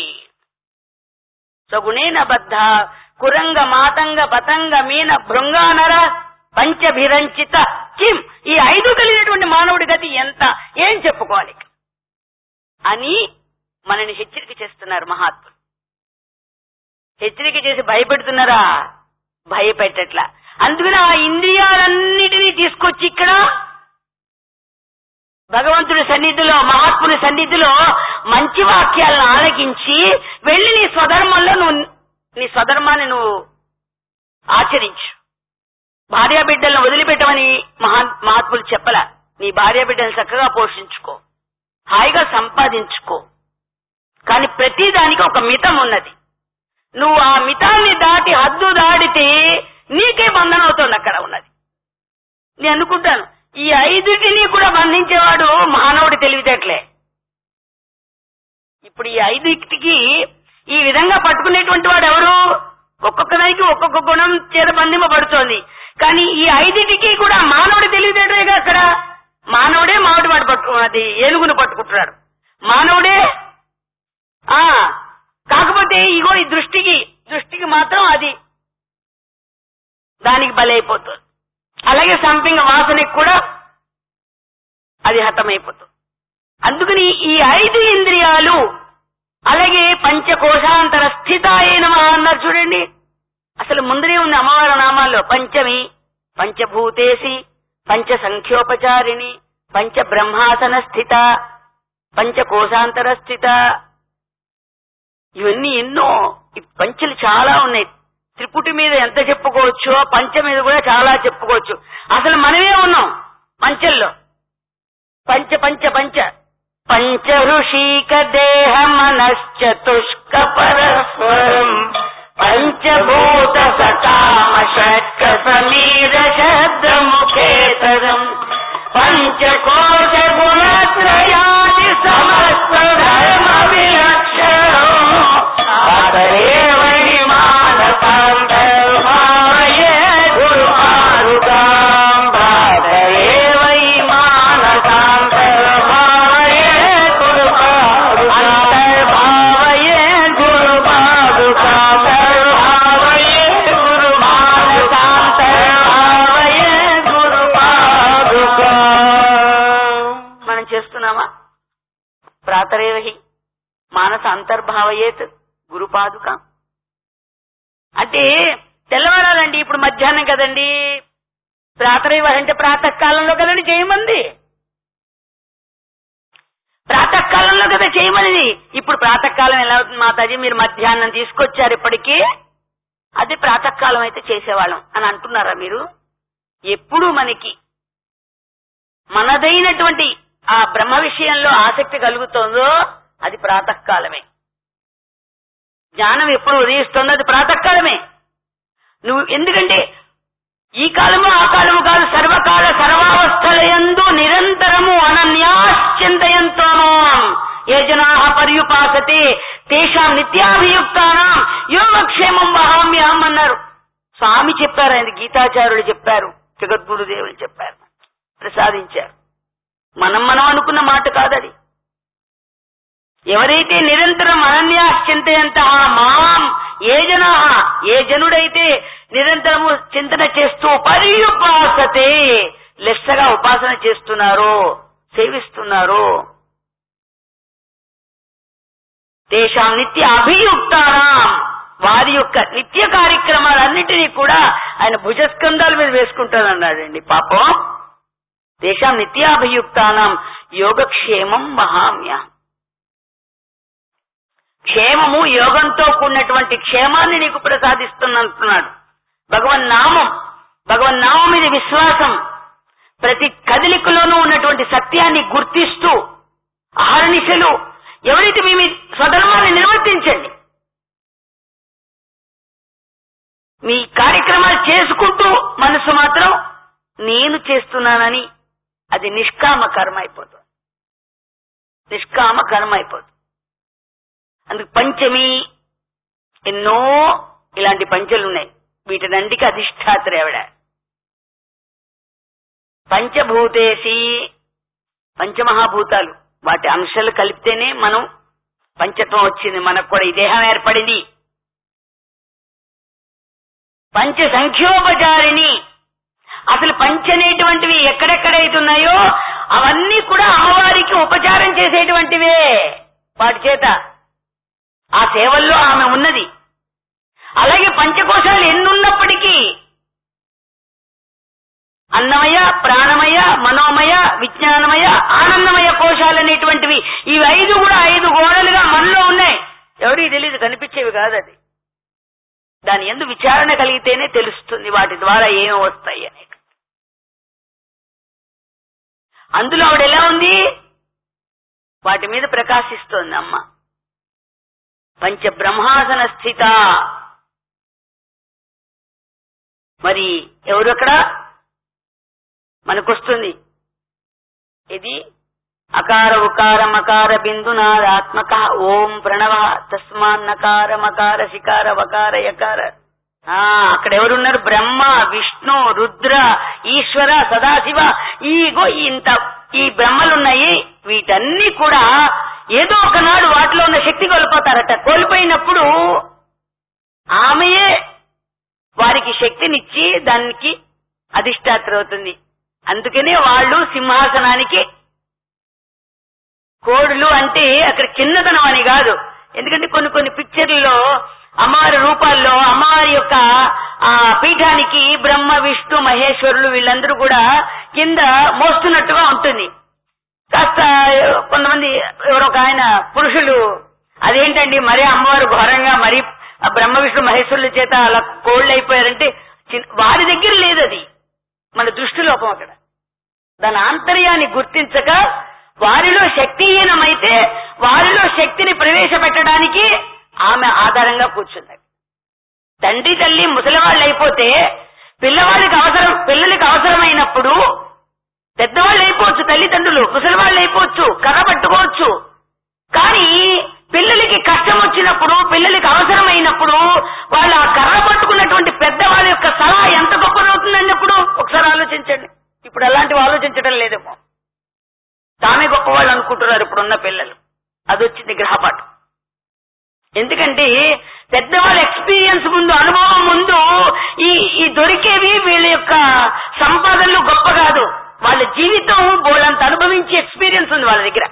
సగుణేన బద్ధ కురంగ మాతంగ పతంగ మీన భృంగానర పంచభిరంచిత కిం ఈ ఐదు కలిగినటువంటి మానవుడి గతి ఎంత ఏం చెప్పుకోవాలి అని మనని హెచ్చరిక చేస్తున్నారు మహాత్ములు హెచ్చరిక చేసి భయపెడుతున్నారా భయపెట్టట్లా అందుకని ఆ ఇంద్రియాలన్నిటినీ తీసుకొచ్చి ఇక్కడ భగవంతుడి సన్నిధిలో మహాత్ముని సన్నిధిలో మంచి వాక్యాలను ఆలకించి వెళ్ళి నీ స్వధర్మంలో నువ్వు నీ స్వధర్మాన్ని నువ్వు ఆచరించు భార్యా బిడ్డలను వదిలిపెట్టమని మహా మహాత్ములు చెప్పల నీ భార్యా బిడ్డలను చక్కగా పోషించుకో హాయిగా సంపాదించుకో కానీ ప్రతి దానికి ఒక మితం ఉన్నది నువ్వు ఆ మితాన్ని దాటి హద్దు దాటితే నీకే బంధన అవుతుంది అక్కడ ఉన్నది నేను అనుకుంటాను ఈ ఐదుటిని కూడా బంధించేవాడు మానవుడి తెలివితేటలే ఇప్పుడు ఈ ఐదుటికి ఈ విధంగా పట్టుకునేటువంటి వాడు ఎవరు ఒక్కొక్క దానికి ఒక్కొక్క గుణం చేత బంధింపబడుతోంది కానీ ఈ ఐదిటికి కూడా మానవుడి తెలివితేటలేగా అక్కడ మానవుడే మామిడి వాడు పట్టు అది ఏనుగును పట్టుకుంటున్నాడు మానవుడే ఆ కాకపోతే ఇగో ఈ దృష్టికి దృష్టికి మాత్రం అది దానికి బలైపోతుంది అలాగే సంపింగ వాసనకి కూడా అది హతమైపోతుంది అందుకని ఈ ఐదు ఇంద్రియాలు అలాగే పంచకోశాంతర స్థితాయ నమ అన్నారు చూడండి అసలు ముందరే ఉంది అమ్మవారి నామాల్లో పంచమి పంచభూతేసి పంచ సంఖ్యోపచారిణి పంచ బ్రహ్మాసన స్థిత పంచకోశాంతర స్థిత ఇవన్నీ ఎన్నో ఈ పంచలు చాలా ఉన్నాయి త్రిపుటి మీద ఎంత చెప్పుకోవచ్చో పంచ మీద కూడా చాలా చెప్పుకోవచ్చు అసలు మనమే ఉన్నాం పంచల్లో పంచ పంచ పంచ పంచ ఋషిక దేహ మనశ్చతుష్క పరస్పరం పంచభూత సకామ షట్క సమీర శబ్ద ముఖేతరం పంచకోశ గుణత్రయాది సమస్త ధర్మ విలక్షణం అతరేవ మానసాంతర్మాయే గురు ఆరుగాం భాతరేవ మానసాంతర్మాయే గురు అంతర్భావయే గురు పాదుకాంతర్భావయే గురు మానసాంతర్భావయే గురు పాదుకా మనం చేస్తున్నామా ప్రాతరేవహి మానస అంతర్భావయేత్ గురుపాదుక అంటే తెల్లవారాలండి ఇప్పుడు మధ్యాహ్నం కదండి ప్రాతరేవ అంటే ప్రాతకాలంలో కదండి చేయమంది ప్రాతకాలంలో కదా చేయమనిది ఇప్పుడు ప్రాతకాలం ఎలా అవుతుంది మాతాజీ మీరు మధ్యాహ్నం తీసుకొచ్చారు ఇప్పటికీ అది ప్రాతకాలం అయితే చేసేవాళ్ళం అని అంటున్నారా మీరు ఎప్పుడు మనకి మనదైనటువంటి ఆ బ్రహ్మ విషయంలో ఆసక్తి కలుగుతోందో అది ప్రాతకాలమే జ్ఞానం ఎప్పుడు ఉదయిస్తుందో అది ప్రాతకాలమే నువ్వు ఎందుకంటే ఈ కాలము ఆ కాలము కాదు సర్వకాల సర్వావస్థలయందు నిరంతరము అనన్యాశ్చింతయంతో ఏ జనా పర్యుపాసతే తేషాం నిత్యాభియుక్తానం యోగక్షేమం వహామ్యాం అన్నారు స్వామి చెప్పారు ఆయన గీతాచార్యులు చెప్పారు జగద్గురుదేవులు చెప్పారు ప్రసాదించారు మనం మనం అనుకున్న మాట కాదది ఎవరైతే నిరంతరం అనన్యాశ్చింతయంత మాం ఏ జనా ఏ జనుడైతే నిరంతరము చింతన చేస్తూ పర్యుపాసతే లెస్సగా ఉపాసన చేస్తున్నారో సేవిస్తున్నారో తేషాం నిత్య అభియుక్తానాం వారి యొక్క నిత్య కార్యక్రమాలన్నిటినీ కూడా ఆయన భుజస్కంధాల మీద వేసుకుంటానన్నాడండి పాపం తేషాం నిత్యాభియుక్తానాం యోగక్షేమం మహామ్య క్షేమము యోగంతో కూడినటువంటి క్షేమాన్ని నీకు ప్రసాదిస్తున్నంటున్నాడు భగవన్ నామం భగవన్ నామం మీద విశ్వాసం ప్రతి కదలికలోనూ ఉన్నటువంటి సత్యాన్ని గుర్తిస్తూ ఆహర్నిశలు ఎవరైతే మీ మీ స్వధర్మాన్ని నిర్వర్తించండి మీ కార్యక్రమాలు చేసుకుంటూ మనసు మాత్రం నేను చేస్తున్నానని అది నిష్కామ కర్మ అయిపోతుంది నిష్కామ కర్మ అయిపోతుంది అందుకు పంచమి ఎన్నో ఇలాంటి పంచలు ఉన్నాయి వీటినంటికి అధిష్టాత్రి ఆవిడ పంచభూతేసి పంచమహాభూతాలు వాటి అంశాలు కలిపితేనే మనం పంచత్వం వచ్చింది మనకు కూడా ఈ దేహం ఏర్పడింది పంచ సంఖ్యోపచారిణి అసలు పంచ అనేటువంటివి ఎక్కడెక్కడైతున్నాయో అవన్నీ కూడా అమ్మవారికి ఉపచారం చేసేటువంటివే వాటి చేత ఆ సేవల్లో ఆమె ఉన్నది అలాగే పంచకోశాలు ఎన్నున్నప్పటికీ అన్నమయ ప్రాణమయ మనోమయ విజ్ఞానమయ ఆనందమయ కోశాలు అనేటువంటివి ఇవి ఐదు కూడా ఐదు గోడలుగా మనలో ఉన్నాయి ఎవరికి తెలియదు కనిపించేవి కాదు అది దాని ఎందు విచారణ కలిగితేనే తెలుస్తుంది వాటి ద్వారా ఏమి వస్తాయి అని అందులో ఆవిడ ఎలా ఉంది వాటి మీద ప్రకాశిస్తోంది అమ్మ పంచ బ్రహ్మాసన స్థిత మరి ఎవరు అక్కడ మనకొస్తుంది ఇది అకార ఉకార మకార బిందునాదాత్మక ఓం ప్రణవ తస్మాన్నకార మకార శికార వకార యకార ఆ అక్కడ ఎవరున్నారు బ్రహ్మ విష్ణు రుద్ర ఈశ్వర సదాశివ ఈగో ఇంత ఈ బ్రహ్మలున్నాయి వీటన్ని కూడా ఏదో ఒకనాడు వాటిలో ఉన్న శక్తి కోల్పోతారట కోల్పోయినప్పుడు ఆమెయే వారికి శక్తినిచ్చి దానికి అధిష్టాత్ర అవుతుంది అందుకనే వాళ్ళు సింహాసనానికి కోడులు అంటే అక్కడ చిన్నతనం అని కాదు ఎందుకంటే కొన్ని కొన్ని పిక్చర్లలో అమ్మవారి రూపాల్లో అమ్మవారి యొక్క ఆ పీఠ పీఠానికి బ్రహ్మ విష్ణు మహేశ్వరులు వీళ్ళందరూ కూడా కింద మోస్తున్నట్టుగా ఉంటుంది కాస్త కొంతమంది ఎవరో ఒక ఆయన పురుషులు అదేంటండి మరీ అమ్మవారు ఘోరంగా మరీ ఆ బ్రహ్మ విష్ణు మహేశ్వరుల చేత అలా కోల్డ్ అయిపోయారంటే చిన్న- వారి దగ్గర లేదు అది మన దృష్టి లోపం అక్కడ దాని ఆంతర్యాన్ని గుర్తించక వారిలో శక్తిహీనమైతే వారిలో శక్తిని ప్రవేశపెట్టడానికి ఆమె ఆధారంగా కూర్చుంది తండ్రి తల్లి ముసలివాళ్ళు అయిపోతే పిల్లవాళ్ళకి అవసరం పిల్లలకి అవసరమైనప్పుడు పెద్దవాళ్ళు అయిపోవచ్చు తల్లిదండ్రులు ముసలివాళ్ళు అయిపోవచ్చు కర్ర పట్టుకోవచ్చు కానీ పిల్లలకి కష్టం వచ్చినప్పుడు పిల్లలకి అవసరమైనప్పుడు వాళ్ళు ఆ కర్ర పట్టుకున్నటువంటి పెద్దవాళ్ళ యొక్క సలహా ఎంత గొప్పదవుతుందన్నప్పుడు ఒకసారి ఆలోచించండి ఇప్పుడు అలాంటివి ఆలోచించడం లేదేమో తామే గొప్పవాళ్ళు అనుకుంటున్నారు ఇప్పుడున్న పిల్లలు అది వచ్చింది గ్రహపాఠం ఎందుకంటే పెద్దవాళ్ళ ఎక్స్పీరియన్స్ ముందు అనుభవం ముందు ఈ ఈ దొరికేవి వీళ్ళ యొక్క సంపాదనలు గొప్ప కాదు వాళ్ళ జీవితం బోలంత అనుభవించే ఎక్స్పీరియన్స్ ఉంది వాళ్ళ దగ్గర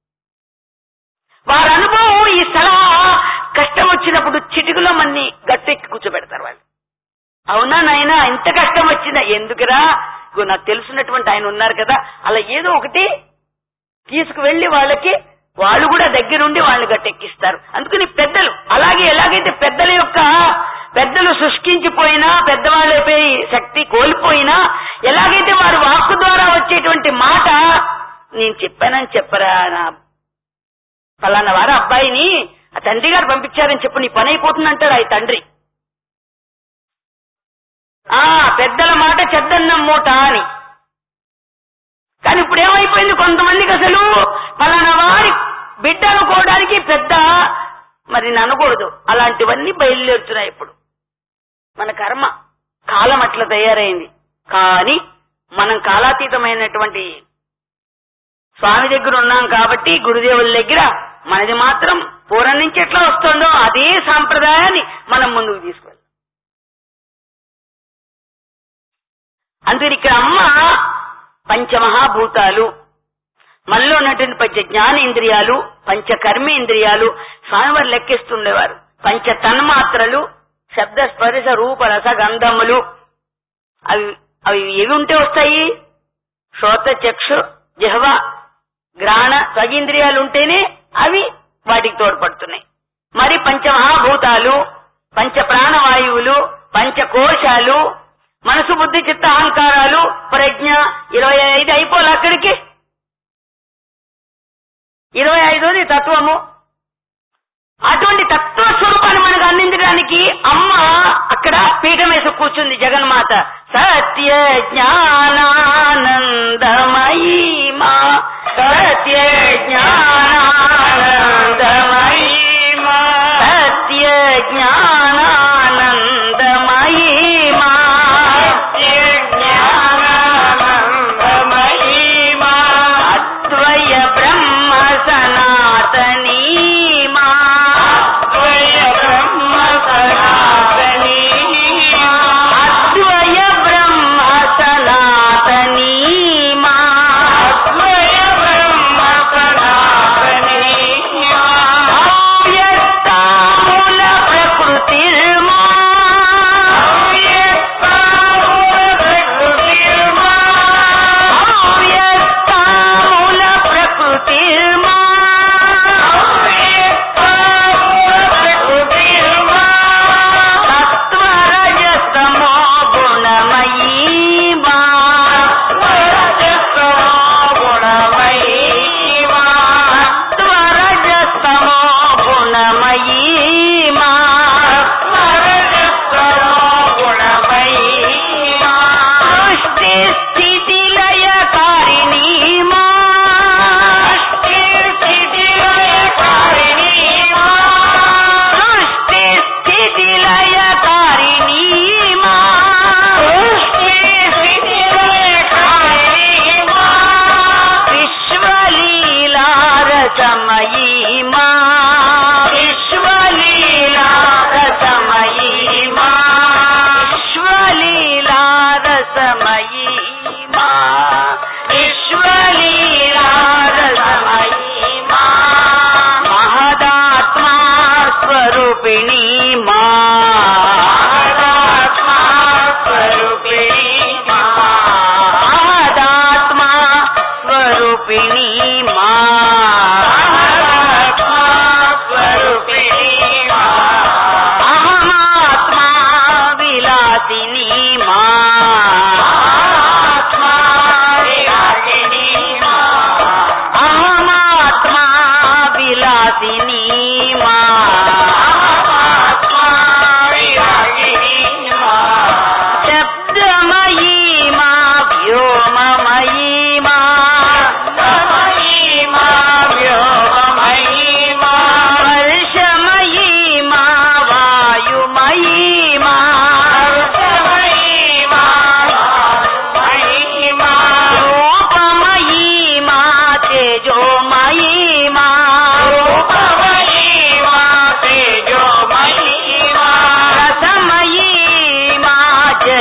వారి అనుభవం ఈ సలహా కష్టం వచ్చినప్పుడు చిటికలో మన్ని గట్టెక్కి కూర్చోబెడతారు వాళ్ళు అవునా నాయనా ఇంత కష్టం వచ్చిందా ఎందుకురా ఇగో నాకు తెలుసున్నటువంటి ఆయన ఉన్నారు కదా అలా ఏదో ఒకటి తీసుకువెళ్లి వాళ్ళకి వాళ్ళు కూడా దగ్గరుండి వాళ్ళని గట్టెక్కిస్తారు అందుకని పెద్దలు అలాగే ఎలాగైతే పెద్దల యొక్క పెద్దలు శుష్కించిపోయినా పెద్దవాళ్ళపై శక్తి కోల్పోయినా ఎలాగైతే వారి వాక్కు ద్వారా వచ్చేటువంటి మాట నేను చెప్పానని చెప్పరా నా ఫలానా వారు అబ్బాయిని ఆ తండ్రి గారు పంపించారని చెప్పు నీ పని అయిపోతుందంటాడు ఆ తండ్రి ఆ పెద్దల మాట చెద్దన్నం మూట అని కానీ ఇప్పుడు ఏమైపోయింది కొంతమందికి అసలు ఫలానా వారి బిడ్డ అనుకోవడానికి పెద్ద మరి నేను అనకూడదు అలాంటివన్నీ బయలుదేరుతున్నాయి ఇప్పుడు మన కర్మ కాలం అట్లా తయారైంది కానీ మనం కాలాతీతమైనటువంటి స్వామి దగ్గర ఉన్నాం కాబట్టి గురుదేవుల దగ్గర మనది మాత్రం పూర్వం నుంచి ఎట్లా వస్తుందో అదే సాంప్రదాయాన్ని మనం ముందుకు తీసుకెళ్తాం అందుకని ఇక్కడ అమ్మ పంచమహాభూతాలు మనలో ఉన్నటువంటి పంచ జ్ఞానేంద్రియాలు పంచ కర్మేంద్రియాలు స్వామివారు లెక్కిస్తుండేవారు పంచ తన్మాత్రలు శబ్ద స్పర్శ రూప రస గంధములు అవి అవి ఏవి ఉంటే వస్తాయి శ్రోత చక్షు జిహ్వ గ్రాణ స్వగింద్రియాలు ఉంటేనే అవి వాటికి తోడ్పడుతున్నాయి మరి పంచమహాభూతాలు పంచ ప్రాణవాయువులు పంచ కోశాలు మనసు బుద్ధి చిత్త అహంకారాలు ప్రజ్ఞ ఇరవై ఐదు అయిపోలే అక్కడికి ఇరవై ఐదోది తత్వము అటువంటి తత్వ స్వరూపాన్ని మనకు అందించడానికి అమ్మ అక్కడ పీఠం వేసి కూర్చుంది జగన్మాత సత్య జ్ఞానానందమయీ మా సత్య జ్ఞానానందమయీ మా సత్య జ్ఞానానందమయీ మా సత్య జ్ఞానానందమయీ మా అద్వయ బ్రహ్మ సనాతనీ మా అద్వయ బ్రహ్మ సనాతనీ అద్వయ బ్రహ్మ సనాతనీ మా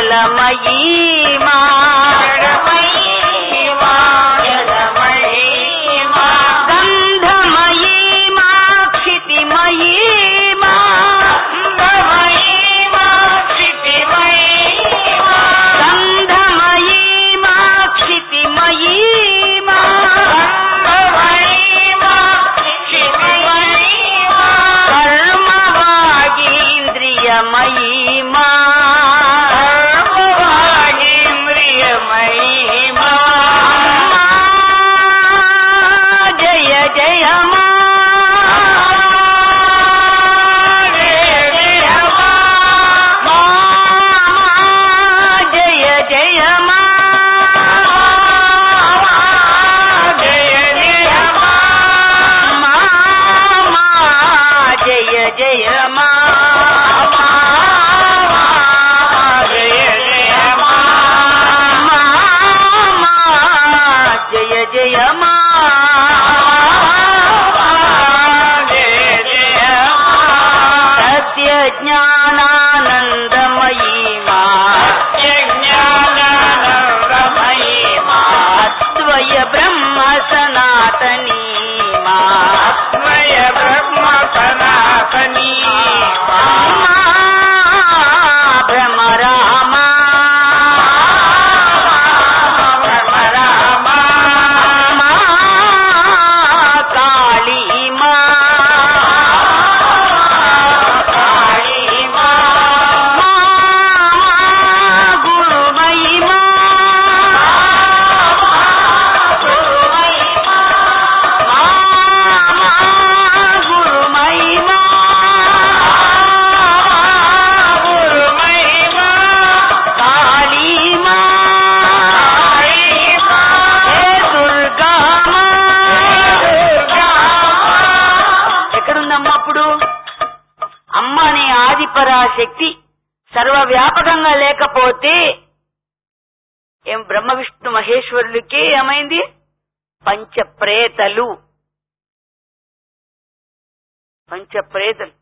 జలమయీ మా గంధమయీ మా క్షితిమయీ మా గంధమయీ మా క్షితిమయీ మా కర్మవాగీంద్రియమయీ మా జయ జయ మా జయ జయ మా మా మా జయ జయ మా మా మా జయ జయ మా సత్య జ్ఞానానందమయీ మా అద్వయ బ్రహ్మ సనాతనీ మా భ్రమరామా కాళీ మా గురుమయీ మా గురుమయీ మా కాళీ మా హే దుర్గా మా ఎక్కడుందమ్మా అప్పుడు అమ్మ అనే ఆదిపరాశక్తి సర్వవ్యాపకంగా లేకపోతే ఏం బ్రహ్మ విష్ణు మహేశ్వరులకి ఏమైంది పంచప్రేతలు పంచప్రేతలు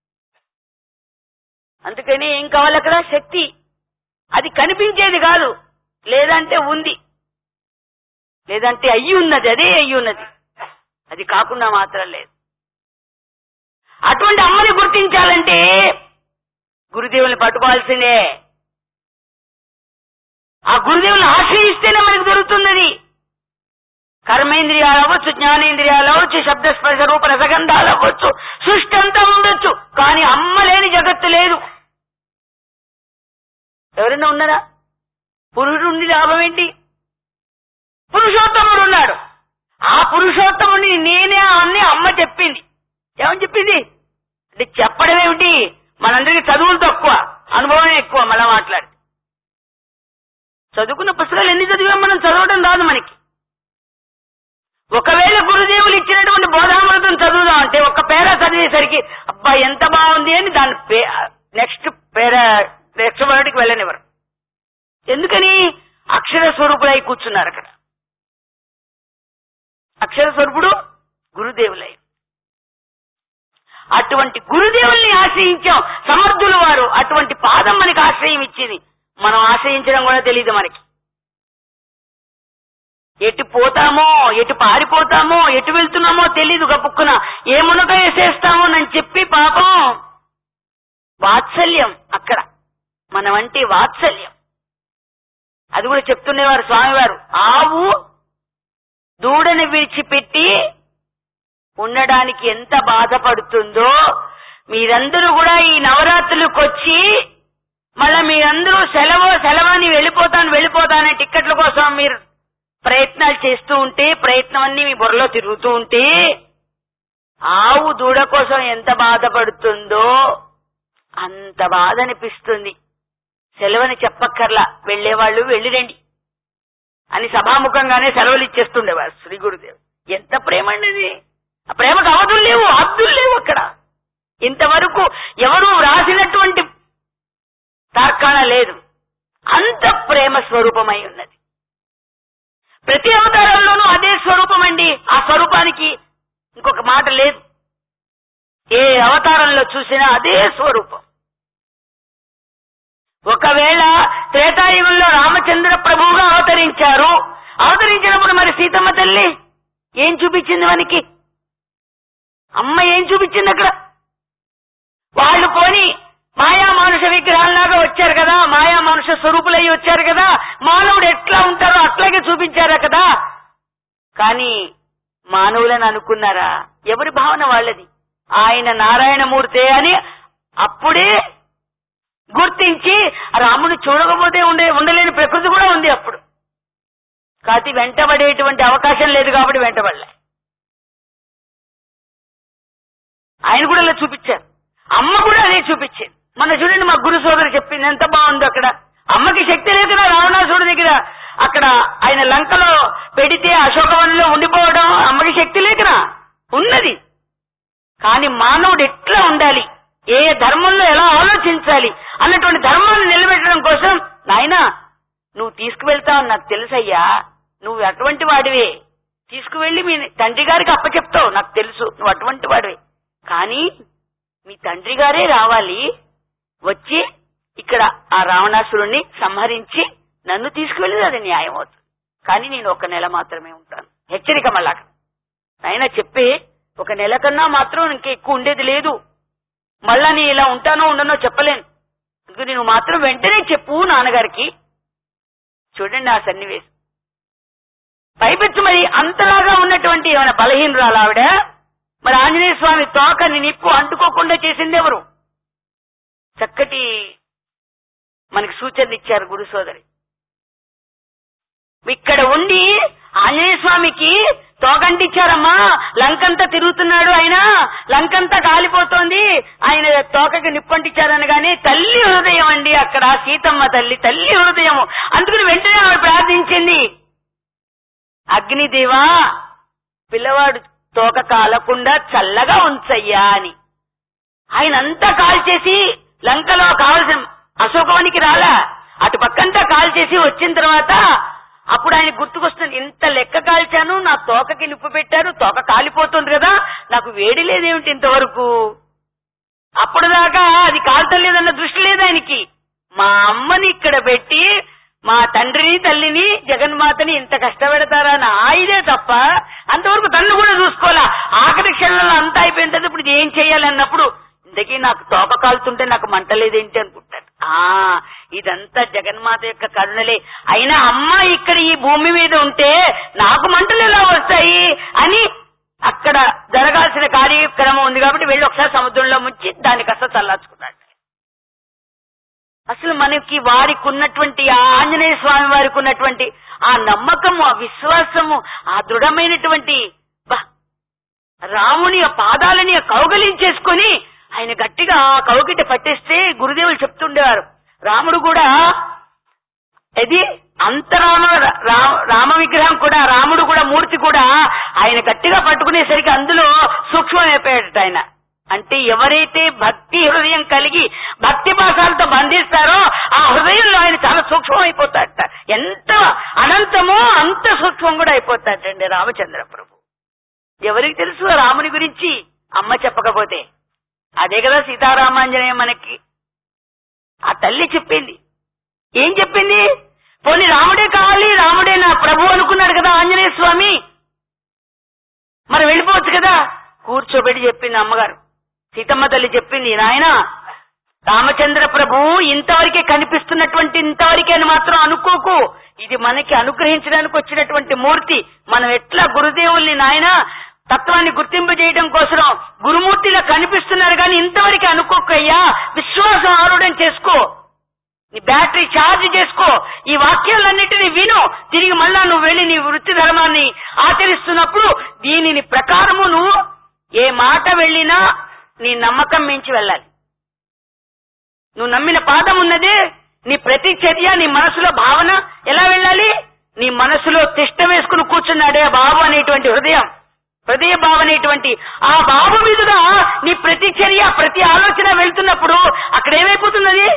అందుకని ఏం కావాలి అక్కడ శక్తి అది కనిపించేది కాదు లేదంటే ఉంది లేదంటే అయ్యి ఉన్నది అదే అయ్యి ఉన్నది అది కాకుండా మాత్రం లేదు అటువంటి అమ్మని గుర్తించాలంటే గురుదేవుని పట్టుకోవాల్సిందే ఆ గురుదేవుని ఆశ్రయిస్తేనే మనకు దొరుకుతున్నది కర్మేంద్రియాలు అవ్వచ్చు జ్ఞానేంద్రియాలు అవ్వచ్చు శబ్ద స్పర్శ రూప రసగంధాలు అవ్వచ్చు సృష్టి అంతా ఉండొచ్చు కానీ అమ్మ లేని జగత్తు లేదు ఎవరైనా ఉన్నారా పురుషుడు ఉండి లాభం ఏంటి పురుషోత్తముడు ఉన్నాడు ఆ పురుషోత్తముని నేనే అని అమ్మ చెప్పింది ఏమని చెప్పింది అంటే చెప్పడం ఏమిటి మనందరికీ చదువులు తక్కువ అనుభవం ఎక్కువ మళ్ళా మాట్లాడి చదువుకున్న పుస్తకాలు ఎన్ని చదివాం మనం చదవడం రాదు మనకి ఒకవేళ గురుదేవులు ఇచ్చినటువంటి బోధామృతం చదువుదాం అంటే ఒక పేర చదివేసరికి అబ్బా ఎంత బాగుంది అని దాని నెక్స్ట్ పేర నెక్స్ట్ వర్డ్కి వెళ్ళనివ్వరు ఎందుకని అక్షర స్వరూపులై కూర్చున్నారు అక్కడ అక్షర స్వరూపుడు గురుదేవులై అటువంటి గురుదేవుల్ని ఆశ్రయించాం సమర్థులు వారు అటువంటి పాదం మనకి ఆశ్రయం ఇచ్చింది మనం ఆశ్రయించడం కూడా తెలియదు మనకి ఎటు పోతామో ఎటు పారిపోతామో ఎటు వెళ్తున్నామో తెలీదు గబుక్కున ఏ మునక వేసేస్తామో అని చెప్పి పాపం వాత్సల్యం అక్కడ మన వంటి వాత్సల్యం అది కూడా చెప్తుండేవారు స్వామివారు ఆవు దూడని విడిచిపెట్టి ఉండడానికి ఎంత బాధపడుతుందో మీరందరూ కూడా ఈ నవరాత్రులకు వచ్చి మళ్ళా మీరందరూ సెలవు సెలవని వెళ్ళిపోతాను వెళ్ళిపోతానే టిక్కెట్ల కోసం మీరు ప్రయత్నాలు చేస్తూ ఉంటే ప్రయత్నం అన్ని మీ బుర్రలో తిరుగుతూ ఉంటే ఆవు దూడ కోసం ఎంత బాధపడుతుందో అంత బాధ అనిపిస్తుంది సెలవని చెప్పక్కర్లా వెళ్లేవాళ్ళు వెళ్ళిరండి అని సభాముఖంగానే సెలవులు ఇచ్చేస్తుండేవారు శ్రీ గురుదేవ్ ఎంత ప్రేమ అండి ఇది ఆ ప్రేమకు అవధులు లేవు హద్దులు లేవు అక్కడ ఇంతవరకు ఎవరు వ్రాసినటువంటి తార్కాణ లేదు అంత ప్రేమ స్వరూపమై ఉన్నది ప్రతి అవతారంలోనూ అదే స్వరూపం అండి ఆ స్వరూపానికి ఇంకొక మాట లేదు ఏ అవతారంలో చూసినా అదే స్వరూపం ఒకవేళ త్రేతా ప్రభువుగా అవతరించారు అవతరించినప్పుడు మరి సీతమ్మ తల్లి ఏం చూపించింది మనకి అమ్మ ఏం చూపించింది అక్కడ వాళ్ళు పోని మాయా మానుష విగ్రహాల్లాగా వచ్చారు కదా మాయా మానుష స్వరూపులయ్యి వచ్చారు కదా మానవుడు ఎట్లా ఉంటారో అట్లాగే చూపించారా కదా కానీ మానవులని అనుకున్నారా ఎవరి భావన వాళ్ళది ఆయన నారాయణమూర్తే అని అప్పుడే గుర్తించి రాముడు చూడకపోతే ఉండే ఉండలేని ప్రకృతి కూడా ఉంది అప్పుడు కాతి వెంటబడేటువంటి అవకాశం లేదు కాబట్టి వెంటబడలే ఆయన కూడా ఇలా చూపించారు అమ్మ కూడా అదే చూపించింది మన చూడండి మా గురు సోదరు చెప్పింది ఎంత బాగుందో అక్కడ అమ్మకి శక్తి లేకున్నా రావణాసుడి దగ్గర అక్కడ ఆయన లంకలో పెడితే అశోకవనంలో ఉండిపోవడం అమ్మకి శక్తి లేకునా ఉన్నది కానీ మానవుడు ఎట్లా ఉండాలి ఏ ధర్మంలో ఎలా ఆలోచించాలి అన్నటువంటి ధర్మాన్ని నిలబెట్టడం కోసం నాయనా నువ్వు తీసుకువెళ్తావు నాకు తెలుసయ్యా నువ్వు అటువంటి వాడివే తీసుకువెళ్లి మీ తండ్రి గారికి అప్పచెప్తావు నాకు తెలుసు నువ్వు అటువంటి వాడివే కానీ మీ తండ్రి గారే రావాలి వచ్చి ఇక్కడ ఆ రావణాసురుణ్ణి సంహరించి నన్ను తీసుకువెళ్ళి అది న్యాయం అవుతుంది కానీ నేను ఒక నెల మాత్రమే ఉంటాను హెచ్చరిక మళ్ళా ఆయన చెప్పే ఒక నెల కన్నా మాత్రం ఇంకా ఎక్కువ ఉండేది లేదు మళ్ళా నేను ఇలా ఉంటానో ఉండనో చెప్పలేను అందుకు నేను మాత్రం వెంటనే చెప్పు నాన్నగారికి చూడండి ఆ సన్నివేశం పైపెచ్చు మరి అంతలాగా ఉన్నటువంటి ఏమైనా బలహీనరాలు ఆవిడ మరి ఆంజనేయ స్వామి తోకని నిప్పు అంటుకోకుండా చేసింది ఎవరు చక్కటి మనకి సూచనలు ఇచ్చారు గురు సోదరి ఇక్కడ ఉండి ఆంజనేయ స్వామికి తోకంటిచ్చారమ్మా లంకంతా తిరుగుతున్నాడు ఆయన లంకంతా కాలిపోతోంది ఆయన తోకకి నిప్పంటిచ్చారనగానే తల్లి హృదయం అండి అక్కడ సీతమ్మ తల్లి తల్లి హృదయం అందుకని వెంటనే ఆవిడ ప్రార్థించింది అగ్నిదేవా పిల్లవాడు తోక కాలకుండా చల్లగా ఉంచయ్యా అని ఆయన అంతా కాల్చేసి లంకలో కావలసిన అశోకవనికి రాలా అటు పక్కంతా కాల్చేసి వచ్చిన తర్వాత అప్పుడు ఆయన గుర్తుకొస్తుంది ఇంత లెక్క కాల్చాను నా తోకకి నిప్పు పెట్టారు తోక కాలిపోతుంది కదా నాకు వేడి లేదేమిటి ఇంతవరకు అప్పుడు దాకా అది కాల్తం లేదన్న దృష్టి లేదు ఆయనకి మా అమ్మని ఇక్కడ పెట్టి మా తండ్రిని తల్లిని జగన్మాతని ఇంత కష్టపెడతారా అని ఆయిదే తప్ప అంతవరకు తన్ను కూడా చూసుకోవాలా ఆఖరి క్షణంలో అంతా అయిపోయిన తర్వాత ఇప్పుడు ఇది ఏం చేయాలి అన్నప్పుడు ఇంతకీ నాకు తోక కాలుతుంటే నాకు మంటలేదేంటి అనుకుంటాను ఆ ఇదంతా జగన్మాత యొక్క కరుణలే అయినా అమ్మ ఇక్కడ ఈ భూమి మీద ఉంటే నాకు మంటలు ఎలా వస్తాయి అని అక్కడ జరగాల్సిన కార్యక్రమం ఉంది కాబట్టి వెళ్ళి ఒకసారి సముద్రంలో ముంచి దాన్ని కాస్త చల్లార్చుకున్నాడు అసలు మనకి వారికి ఉన్నటువంటి ఆ ఆంజనేయ స్వామి వారికి ఉన్నటువంటి ఆ నమ్మకము ఆ విశ్వాసము ఆ దృఢమైనటువంటి బా, రాముని ఆ పాదాలని కౌగలించేసుకొని ఆయన గట్టిగా ఆ కౌగిట పట్టేస్తే గురుదేవులు చెప్తుండేవారు రాముడు కూడా ఇది అంతరామ రా- రామ విగ్రహం కూడా రాముడు కూడా మూర్తి కూడా ఆయన గట్టిగా పట్టుకునేసరికి అందులో సూక్ష్మమైపోయాడట ఆయన అంటే ఎవరైతే భక్తి హృదయం కలిగి భక్తి భాషాలతో బంధిస్తారో ఆ హృదయంలో ఆయన చాలా సూక్ష్మం అయిపోతాడట ఎంత అనంతమో అంత సూక్ష్మం కూడా అయిపోతాడటండి రామచంద్ర ప్రభు ఎవరికి తెలుసు ఆ రాముని గురించి అమ్మ చెప్పకపోతే అదే కదా సీతారామాంజనేయ మనకి ఆ తల్లి చెప్పింది ఏం చెప్పింది పోనీ రాముడే కావాలి రాముడే నా ప్రభు అనుకున్నాడు కదా ఆంజనేయ స్వామి మరి వెళ్ళిపోవచ్చు కదా కూర్చోబెట్టి చెప్పింది అమ్మగారు సీతమ్మ తల్లి చెప్పింది నాయన రామచంద్ర ప్రభు ఇంతవరకే కనిపిస్తున్నటువంటి ఇంతవరకే అని మాత్రం అనుకోకు ఇది మనకి అనుగ్రహించడానికి వచ్చినటువంటి మూర్తి మనం ఎట్లా గురుదేవుల్ని నాయన తత్వాన్ని గుర్తింపు చేయడం కోసం గురుమూర్తిలా కనిపిస్తున్నారు కానీ ఇంతవరకు అనుకోకయ్యా విశ్వాసం ఆరుడం చేసుకో నీ బ్యాటరీ ఛార్జ్ చేసుకో ఈ వాక్యాలన్నిటినీ విను తిరిగి మళ్ళా నువ్వు వెళ్ళి నీ వృత్తి ధర్మాన్ని ఆచరిస్తున్నప్పుడు దీనిని ప్రకారము నువ్వు ఏ మాట వెళ్ళినా నీ నమ్మకం మించి వెళ్ళాలి నువ్వు నమ్మిన పాదం ఉన్నదే నీ ప్రతి చర్య నీ మనసులో భావన ఎలా వెళ్ళాలి నీ మనసులో తిష్ట వేసుకుని కూర్చున్నాడే ఆ బాబు అనేటువంటి హృదయం హృదయ భావ అనేటువంటి ఆ బాబు మీదుగా నీ ప్రతి చర్య ప్రతి ఆలోచన వెళ్తున్నప్పుడు అక్కడ ఏమైపోతుంది అది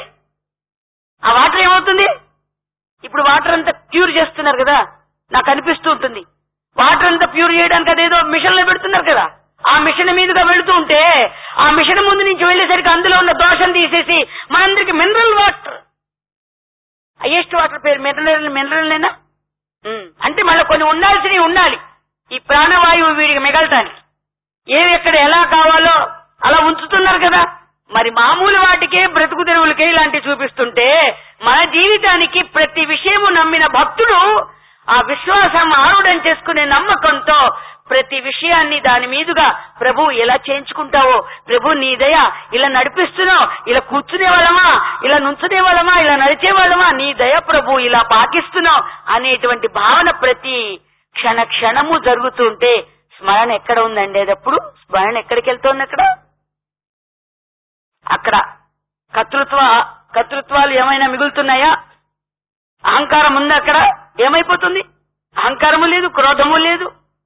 ఆ వాటర్ ఏమవుతుంది ఇప్పుడు వాటర్ అంతా ప్యూర్ చేస్తున్నారు కదా నాకు అనిపిస్తూ ఉంటుంది వాటర్ అంతా ప్యూర్ చేయడానికి అదేదో మిషన్ లో పెడుతున్నారు కదా ఆ మిషన్ మీదుగా వెళుతూ ఉంటే ఆ మిషన్ ముందు నుంచి వెళ్ళేసరికి అందులో ఉన్న దోషం తీసేసి మనందరికి మినరల్ వాటర్ హైయెస్ట్ వాటర్ పేరు మినరల్ మినరల్నేనా ఉమ్. అంటే మళ్ళీ కొన్ని ఉండాల్సినవి ఉండాలి ఈ ప్రాణవాయువు వీడికి మిగలటానికి ఏవి ఎక్కడ ఎలా కావాలో అలా ఉంచుతున్నారు కదా మరి మామూలు వాటికే బ్రతుకు తెరువులకే ఇలాంటివి చూపిస్తుంటే మన జీవితానికి ప్రతి విషయము నమ్మిన భక్తుడు ఆ విశ్వాసం ఆరుడం చేసుకునే నమ్మకంతో ప్రతి విషయాన్ని దాని మీదుగా ప్రభు ఎలా చేయించుకుంటావో ప్రభు నీ దయ ఇలా నడిపిస్తున్నావు ఇలా కూర్చునే వాళ్ళమా ఇలా నుంచునే వాళ్ళమా ఇలా నడిచే వాళ్ళమా నీ దయ ప్రభు ఇలా పాటిస్తున్నావు అనేటువంటి భావన ప్రతి క్షణ క్షణము జరుగుతుంటే స్మరణ ఎక్కడ ఉందండి అదప్పుడు స్మరణ ఎక్కడికి వెళ్తోంది అక్కడ అక్కడ కర్తృత్వ కర్తృత్వాలు ఏమైనా మిగులుతున్నాయా అహంకారం ఉంది అక్కడ ఏమైపోతుంది అహంకారము లేదు క్రోధము లేదు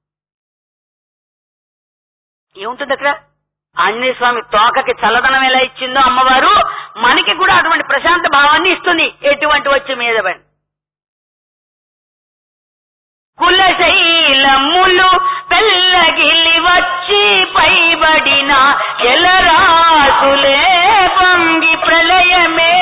ఏముంటుంది అక్కడ ఆంజనేయ స్వామి తోకకి చల్లదనం ఎలా ఇచ్చిందో అమ్మవారు మనకి కూడా అటువంటి ప్రశాంత భావాన్ని ఇస్తుంది ఎటువంటి వచ్చి మీద పడి కులశైలములు పెల్లగిలి వచ్చి పైబడిన ఎలరాసులే పొంగి ప్రళయమే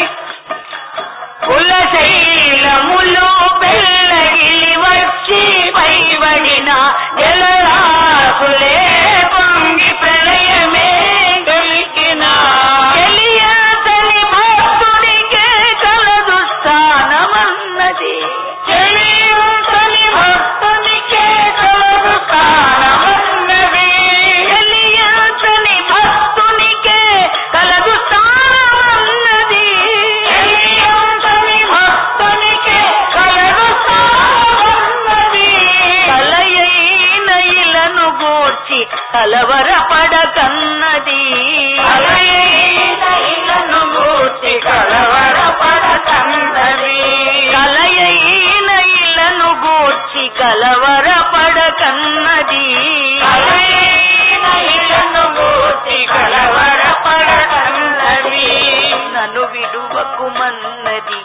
కులశైలములు పెల్లగిలి వచ్చి పైబడిన ఎలరాసులే పొంగి ప్రళయమే కలిగిన తెలియతని భక్తుడికే కలదు స్థానమన్నది తెలియతని భక్తుడికే కలదు స్థానమన్నది తెలియతని భక్తునికే కలదు స్థానమన్నది తెలియతని భక్తునికే కలదు స్థానమన్నది కలయైన ఇలను గూర్చి కలవరపడకన్నది కలయైన ఇలను గూర్చి కలవరపడకన్నది కలయైన ఇలను గూర్చి కలవరపడకన్నది కలయైన ఇలను గూర్చి కలవరపడకన్నది నన్ను విడువకుమన్నది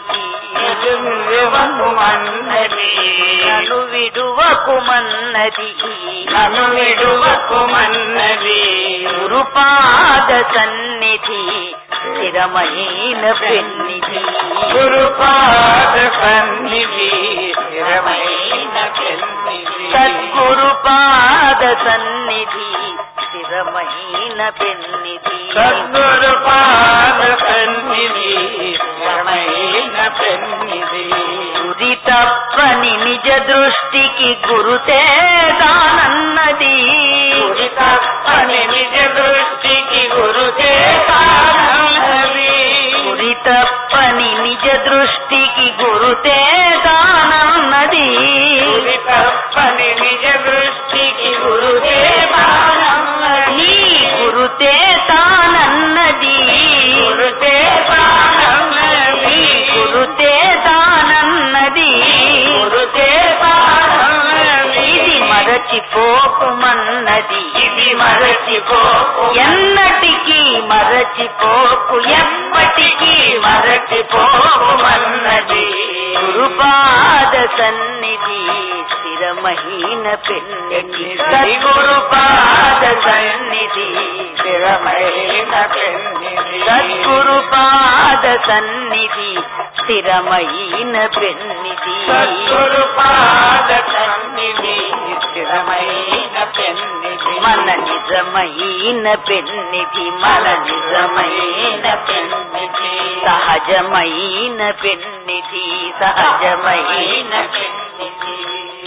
విడువకుమన్నది నన్ను విడువకుమన్నది నన్ను విడువకుమన్నది గురుపాద సన్నిధి స్థిరమైన పెన్నిధి గురుపాద సన్నిధి స్థిరమైన పెన్నిధి సద్గురుపాద సన్నిధి స్థిరమైన పెన్నిధి సద్గురుపాద సన్నిధి స్థిరమైన పెన్నిధి గురి తప్పని నిజ దృష్టికి గురుతే దానన్నది గురి తప్పని నిజ దృష్టికి గురుతే కారణవి గురి తప్పని నిజ దృష్టికి గురుతే దానన్నది గురి తప్పని నిజ దృష్టికి గురుతే కారణవి నీ గురుతే తానన్నది గురుతే నీ కారణవి గురుతే తానన్నది గురుతే కారణవి ఇది మరచిపోకుమన్నది ఇది మరచిపోకు ఎన్నటికీ మరచిపోకు ఎప్పటికీ మరచిపోకుమన్నది గురుపాద సన్నిధి స్థిరమైన పెన్నిధి సద్గురుపాద సన్నిధి స్థిరమైన పెన్నిధి సద్గురుపాద సన్నిధి స్థిరమైన పెన్నిధి సద్గురుపాద సన్నిధి స్థిరమైన పెన్నిధి మన నిజమైన పెన్నిధి మన నిజమైన పెన్నిధి సహజమైన పెన్నిధి సహజమైన పెన్నిధి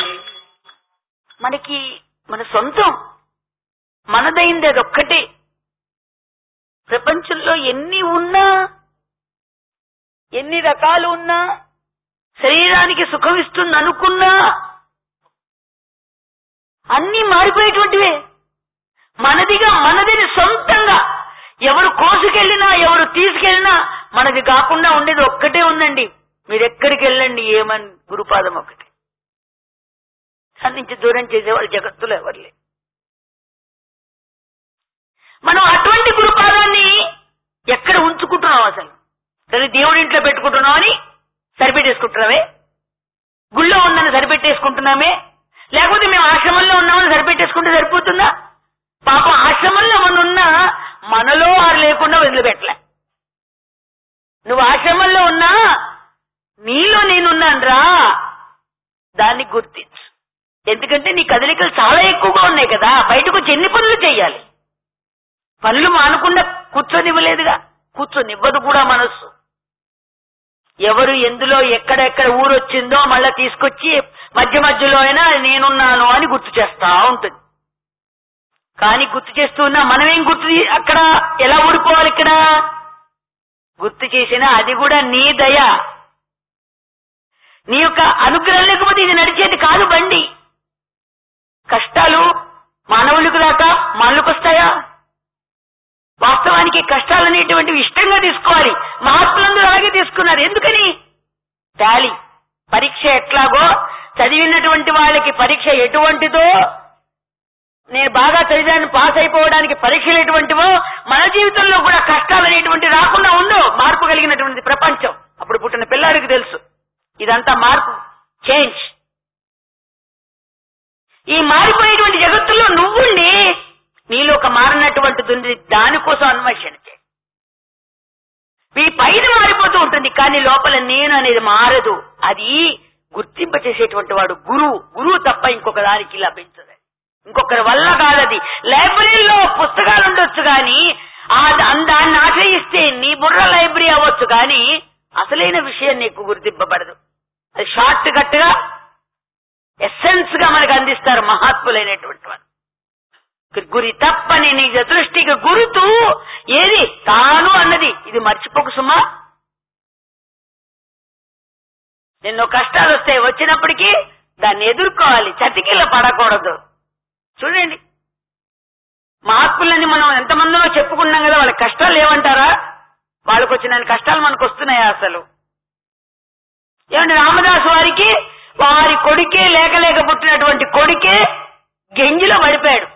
మనకి మన సొంతం మనదైంది అదొక్కటే ప్రపంచంలో ఎన్ని ఉన్నా ఎన్ని రకాలు ఉన్నా శరీరానికి సుఖం ఇస్తుంది అనుకున్నా అన్ని మారిపోయేటువంటివే మనదిగా మనదిని సొంతంగా ఎవరు కోసుకెళ్ళినా ఎవరు తీసుకెళ్ళినా మనది కాకుండా ఉండేది ఒక్కటే ఉందండి మీరు ఎక్కడికి వెళ్ళండి ఏమని గురుపాదం ఒకటి దాని నుంచి దూరం చేసేవాళ్ళు జగత్తులో ఎవరులే మనం అటువంటి గురుపాదాన్ని ఎక్కడ ఉంచుకుంటున్నాం అసలు కానీ దేవుడి ఇంట్లో పెట్టుకుంటున్నాం అని సరిపెట్టేసుకుంటున్నామే గుళ్ళో ఉందని సరిపెట్టేసుకుంటున్నామే లేకపోతే మేము ఆశ్రమంలో ఉన్నామని సరిపెట్టేసుకుంటే సరిపోతుందా పాపం ఆశ్రమంలో మనం ఉన్నా మనలో వారు లేకుండా వదిలిపెట్టలే నువ్వు ఆశ్రమంలో ఉన్నా ఉన్నాన్రా దాన్ని గుర్తించు ఎందుకంటే నీ కదలికలు చాలా ఎక్కువగా ఉన్నాయి కదా బయటకు వచ్చి ఎన్ని పనులు చేయాలి పనులు మానకుండా కూర్చొనివ్వలేదుగా కూర్చొనివ్వదు కూడా మనస్సు ఎవరు ఎందులో ఎక్కడెక్కడ ఊరు వచ్చిందో మళ్ళా తీసుకొచ్చి మధ్య మధ్యలో అయినా నేనున్నాను అని గుర్తు చేస్తా ఉంటుంది కానీ గుర్తు చేస్తూ ఉన్నా మనమేం గుర్తు చే- అక్కడ ఎలా ఊడిపోవాలి ఇక్కడ గుర్తు చేసినా అది కూడా నీ దయ నీ యొక్క అనుగ్రహం లేకపోతే ఇది నడిచేది కాదు బండి కష్టాలు మానవులకు దాకా మనలకు వస్తాయా వాస్తవానికి కష్టాలు అనేటువంటివి ఇష్టంగా తీసుకోవాలి మహాత్ములందరూ అలాగే తీసుకున్నారు ఎందుకని టాలీ పరీక్ష ఎట్లాగో చదివినటువంటి వాళ్ళకి పరీక్ష ఎటువంటిదో నేను బాగా చదివాను పాస్ అయిపోవడానికి పరీక్షలు ఎటువంటివో మన జీవితంలో కూడా కష్టాలు అనేటువంటి రాకుండా ఉండు మార్పు కలిగినటువంటి ప్రపంచం అప్పుడు పుట్టిన పిల్లాడికి తెలుసు ఇదంతా మార్పు చేంజ్ ఈ మారిపోయేటువంటి జగత్తులో నువ్వుండి నీలో ఒక మారినటువంటిది ఉంది దానికోసం అన్వేషణ చేయి మీ పైన మారిపోతూ ఉంటుంది కానీ లోపల నేను అనేది మారదు అది గుర్తింప చేసేటువంటి వాడు గురువు గురువు తప్ప ఇంకొక దానికి లభించదు ఇంకొకరి వల్ల కాదది లైబ్రరీలో పుస్తకాలు ఉండొచ్చు కానీ ఆ దా- దాన్ని ఆశ్రయిస్తే నీ బుర్ర లైబ్రరీ అవ్వచ్చు కానీ అసలైన విషయం నీకు గుర్తింపబడదు అది షార్ట్ కట్ గా ఎస్సెన్స్ గా మనకు అందిస్తారు మహాత్ములైనటువంటి వారు గురి తప్పని నీ దృష్టికి గురుతు ఏది తాను అన్నది ఇది మర్చిపోకు సుమా ఎన్నో కష్టాలు వస్తాయి వచ్చినప్పటికీ దాన్ని ఎదుర్కోవాలి చతికిల పడకూడదు చూడండి మహాత్ములని మనం ఎంతమందో చెప్పుకున్నాం కదా వాళ్ళ కష్టాలు ఏమంటారా వాళ్ళకు వచ్చిన కష్టాలు మనకు వస్తున్నాయా అసలు ఏమంటే రామదాసు వారికి వారి కొడుకే లేక లేక పుట్టినటువంటి కొడుకే గెంజిలో పడిపోయాడు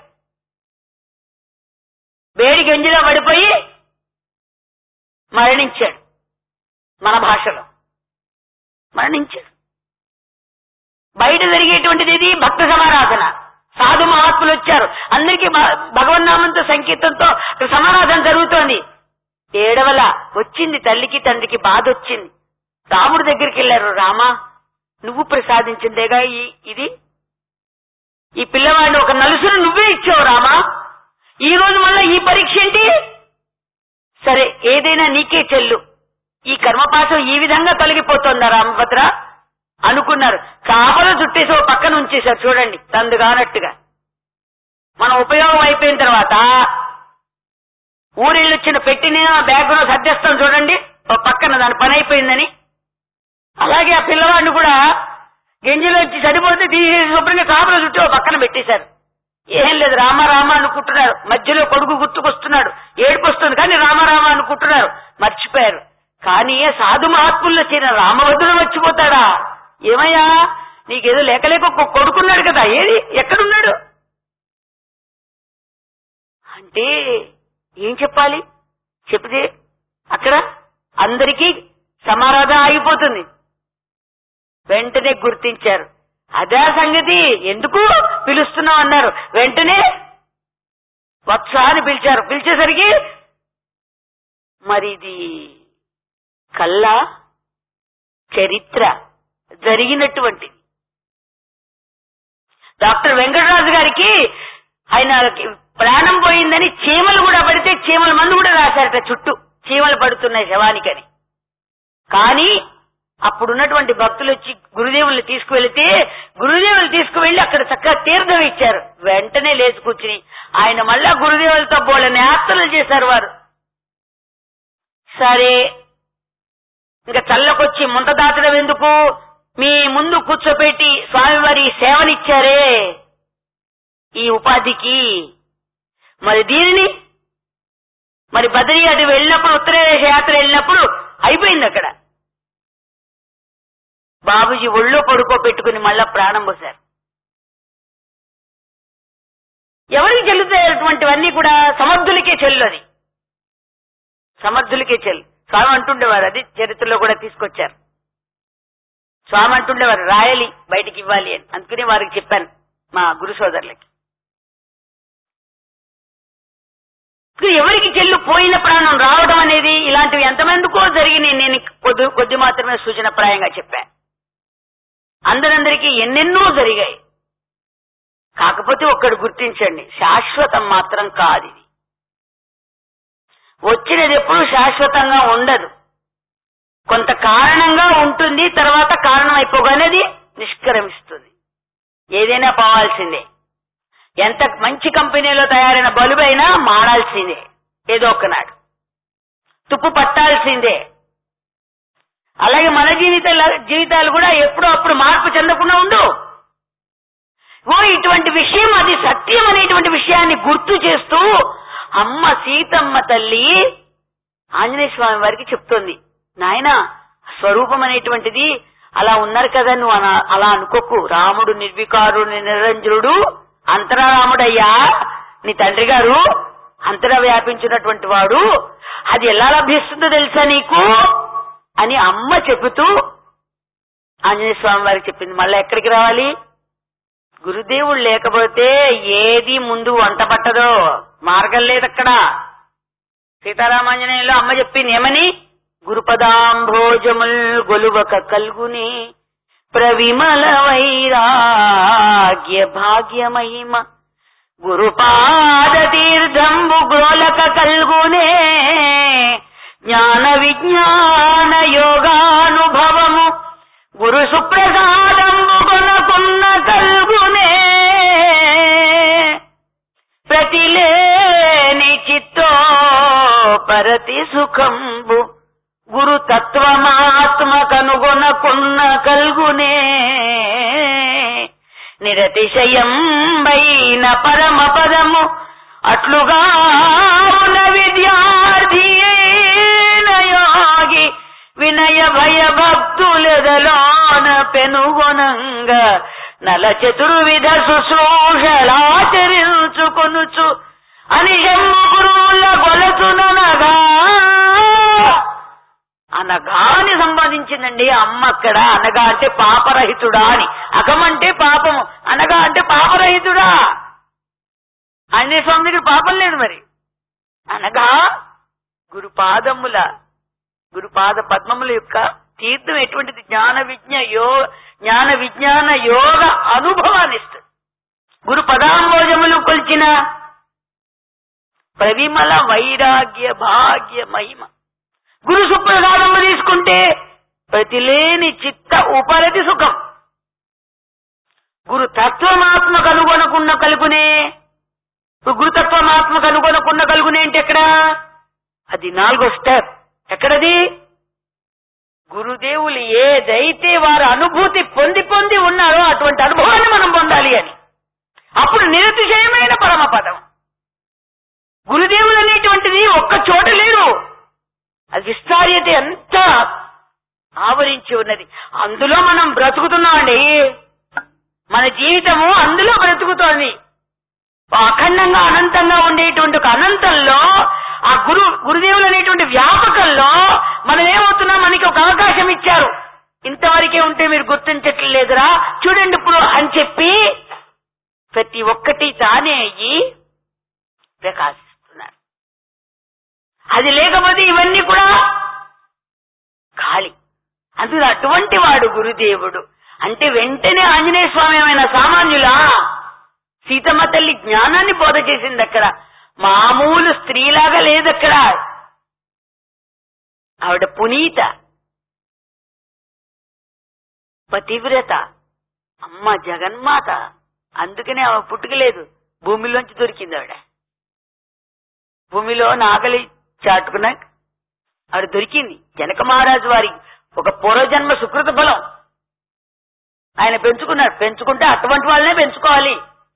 వేడి గెంజిలో పడిపోయి మరణించాడు మన భాషలో మరణించాడు బయట జరిగేటువంటిది ఇది భక్త సమారాధన సాధు మహాత్ములు వచ్చారు అందరికీ భ- భగవన్నామంతో సంకీర్తంతో అక్కడ సమారాధన జరుగుతోంది ఏడవల వచ్చింది తల్లికి తండ్రికి బాధ వచ్చింది రాముడి దగ్గరికి వెళ్ళారు రామా నువ్వు ప్రసాదించిందేగా ఈ ఇది ఈ పిల్లవాడిని ఒక నలుసును నువ్వే ఇచ్చావు రామా ఈ రోజు మళ్ళా ఈ పరీక్ష ఏంటి సరే ఏదైనా నీకే చెల్లు ఈ కర్మపాశం ఈ విధంగా తొలగిపోతుందా రామభద్ర అనుకున్నారు కాపలు చుట్టేసి ఓ పక్కన ఉంచేశారు చూడండి తందు కానట్టుగా మన ఉపయోగం అయిపోయిన తర్వాత ఊరెళ్ళొచ్చిన పెట్టిన బ్యాగ్ లో సర్దేస్తాం చూడండి ఓ పక్కన దాని పని అయిపోయిందని అలాగే ఆ పిల్లవాడిని కూడా గింజలో వచ్చి చనిపోతే తీసేసి శుభ్రంగా కాపులో చుట్టూ ఓ పక్కన పెట్టేశారు ఏం లేదు రామ రామ అనుకుంటున్నారు మధ్యలో కొడుకు గుర్తుకొస్తున్నాడు ఏడుపు వస్తుంది కానీ రామ రామ అనుకుంటున్నారు మర్చిపోయారు కానీ సాధు మహాత్ముల్లో చేరిన రామభద్రుడు మర్చిపోతాడా ఏమయ్యా నీకేదో లేక లేక ఒక కొడుకున్నాడు కదా ఏది ఎక్కడున్నాడు అంటే ఏం చెప్పాలి చెప్తే అక్కడ అందరికీ సమారాధన ఆగిపోతుంది వెంటనే గుర్తించారు అదే సంగతి ఎందుకు పిలుస్తున్నావు అన్నారు వెంటనే వత్స అని పిలిచారు పిలిచేసరికి మరి ఇది కళ్ళ చరిత్ర జరిగినటువంటి డాక్టర్ వెంకటరాజు గారికి ఆయన ప్రాణం పోయిందని చీమలు కూడా పడితే చీమల మందు కూడా రాశారట చుట్టూ చీమలు పడుతున్నాయి శవానికని కానీ అప్పుడున్నటువంటి భక్తులు వచ్చి గురుదేవుల్ని తీసుకువెళితే గురుదేవులు తీసుకువెళ్లి అక్కడ చక్కగా తీర్థం ఇచ్చారు వెంటనే లేచి కూర్చుని ఆయన మళ్ళా గురుదేవులతో బోళ్ళని యాత్రలు చేశారు వారు సరే ఇంకా చల్లకొచ్చి ముంత దాచడం ఎందుకు మీ ముందు కూర్చోపెట్టి స్వామివారి సేవనిచ్చారే ఈ ఉపాధికి మరి దీనిని మరి బదరీ అటు వెళ్ళినప్పుడు ఉత్తరదేశ యాత్ర వెళ్ళినప్పుడు అయిపోయింది అక్కడ బాబుజీ ఒళ్ళో పడుకోబెట్టుకుని మళ్ళా ప్రాణం పోశారు ఎవరికి చెల్లుతాయటువంటివన్నీ కూడా సమర్థులకే చెల్లు అది సమర్థులకే చెల్లు స్వామి అంటుండేవారు అది చరిత్రలో కూడా తీసుకొచ్చారు స్వామి అంటుండేవారు రాయాలి బయటికి ఇవ్వాలి అని అందుకని వారికి చెప్పాను మా గురు సోదరులకి ఇప్పుడు ఎవరికి చెల్లు పోయిన ప్రాణం రావడం అనేది ఇలాంటివి ఎంతమందికో జరిగినాయి నేను కొద్ది కొద్ది మాత్రమే సూచన ప్రాయంగా చెప్పాను అందరందరికీ ఎన్నెన్నో జరిగాయి కాకపోతే ఒక్కడు గుర్తించండి శాశ్వతం మాత్రం కాదు ఇది వచ్చినది ఎప్పుడు శాశ్వతంగా ఉండదు కొంత కారణంగా ఉంటుంది తర్వాత కారణం అయిపోగానే అది నిష్క్రమిస్తుంది ఏదైనా పోవాల్సిందే ఎంత మంచి కంపెనీలో తయారైన బల్బు అయినా మారాల్సిందే ఏదో ఒకనాడు తుప్పు పట్టాల్సిందే అలాగే మన జీవితాల జీవితాలు కూడా ఎప్పుడో అప్పుడు మార్పు చెందకుండా ఉండు ఓ ఇటువంటి విషయం అది సత్యం అనేటువంటి విషయాన్ని గుర్తు చేస్తూ అమ్మ సీతమ్మ తల్లి ఆంజనేయ స్వామి వారికి చెప్తోంది నాయన స్వరూపం అనేటువంటిది అలా ఉన్నారు కదా నువ్వు అన- అలా అనుకోకు రాముడు నిర్వికారుడు నిరంజనుడు అంతరారాముడయ్యా నీ తండ్రి గారు అంతరా వ్యాపించినటువంటి వాడు అది ఎలా లభిస్తుందో తెలుసా నీకు అని అమ్మ చెబుతూ ఆంజనేయ స్వామి వారికి చెప్పింది మళ్ళీ ఎక్కడికి రావాలి గురుదేవుడు లేకపోతే ఏది ముందు వంట పట్టదో మార్గం లేదక్కడ సీతారామాంజనేయులో అమ్మ చెప్పింది ఏమని గురుపదాంభోజముల్ గొలువక కల్గుని ప్రవిమల వైరాగ్య భాగ్యమహిమ గురుపాద తీర్థంబు గోలక కల్గునే జ్ఞాన విజ్ఞాన యోగానుభవము గురు సుప్రసాదంబు కొనకున్న కల్గునే ప్రతిలేని చిత్తో పరతి సుఖంబు గురు తత్వమాత్మ కనుగొనకున్న కల్గునే నిరతిశయంబైన పరమ పదము అట్లుగా ఉన్న విద్యార్థి అయిన యోగి వినయ భయ భక్తులెదలోన పెనుగొనంగా నల చతుర్విధ శుశ్రూషలాచరించుకొనుచు అనిశము గురువుల గొలచుననగా అనగాని సంపాదించిందండి అమ్మ అక్కడ అనగా అంటే పాపరహితుడా అని అకమంటే పాపము అనగా అంటే పాపరహితుడా ఆంజనేయ స్వామి దగ్గర పాపం లేదు మరి అనగా గురుపాదముల గురుపాద పద్మముల యొక్క తీర్థం ఎటువంటిది జ్ఞాన విజ్ఞ యో జ్ఞాన విజ్ఞాన యోగ అనుభవాన్ని ఇస్తుంది గురు పదాంబోజములు కొల్చిన ప్రవిమల వైరాగ్య భాగ్య మహిమ గురు సుప్రసాదము తీసుకుంటే ప్రతిలేని చిత్త ఉపరతి సుఖం గురు తత్వమాత్మ కనుగొనకున్న కలుగునే ఇప్పుడు గురుతత్వమాత్మ కనుగొనకున్న కలుగునే అంటే ఎక్కడ అది నాలుగో స్టెప్ ఎక్కడది గురుదేవులు ఏదైతే వారు అనుభూతి పొంది పొంది ఉన్నారో అటువంటి అనుభవాన్ని మనం పొందాలి అని అప్పుడు నిరతిశయమైన పరమపదం గురుదేవులు అనేటువంటిది ఒక్క చోట లేరు అది విస్తార్యత ఎంత ఆవరించి ఉన్నది అందులో మనం బ్రతుకుతున్నామండి మన జీవితము అందులో బ్రతుకుతోంది అఖండంగా అనంతంగా ఉండేటువంటి ఒక అనంతంలో ఆ గురు గురుదేవులు అనేటువంటి వ్యాపకంలో మనం ఏమవుతున్నాం మనకి ఒక అవకాశం ఇచ్చారు ఇంతవరకే ఉంటే మీరు గుర్తించట్లేదురా చూడండి ఇప్పుడు అని చెప్పి ప్రతి ఒక్కటి తానే అయ్యి ప్రకాశిస్తున్నారు అది లేకపోతే ఇవన్నీ కూడా ఖాళీ అందులో అటువంటి వాడు గురుదేవుడు అంటే వెంటనే ఆంజనేయ స్వామి ఏమైనా సామాన్యులా సీతమ్మ తల్లి జ్ఞానాన్ని బోధ చేసింది అక్కడ మామూలు స్త్రీలాగా లేదు అక్కడ ఆవిడ పునీత పతివ్రత అమ్మ జగన్మాత అందుకనే ఆమె పుట్టుకలేదు భూమిలోంచి దొరికింది ఆవిడ భూమిలో నాగలి చాటుకున్న ఆవిడ దొరికింది జనక మహారాజు వారి ఒక పూర్వజన్మ సుకృత బలం ఆయన పెంచుకున్నాడు పెంచుకుంటే అటువంటి వాళ్ళనే పెంచుకోవాలి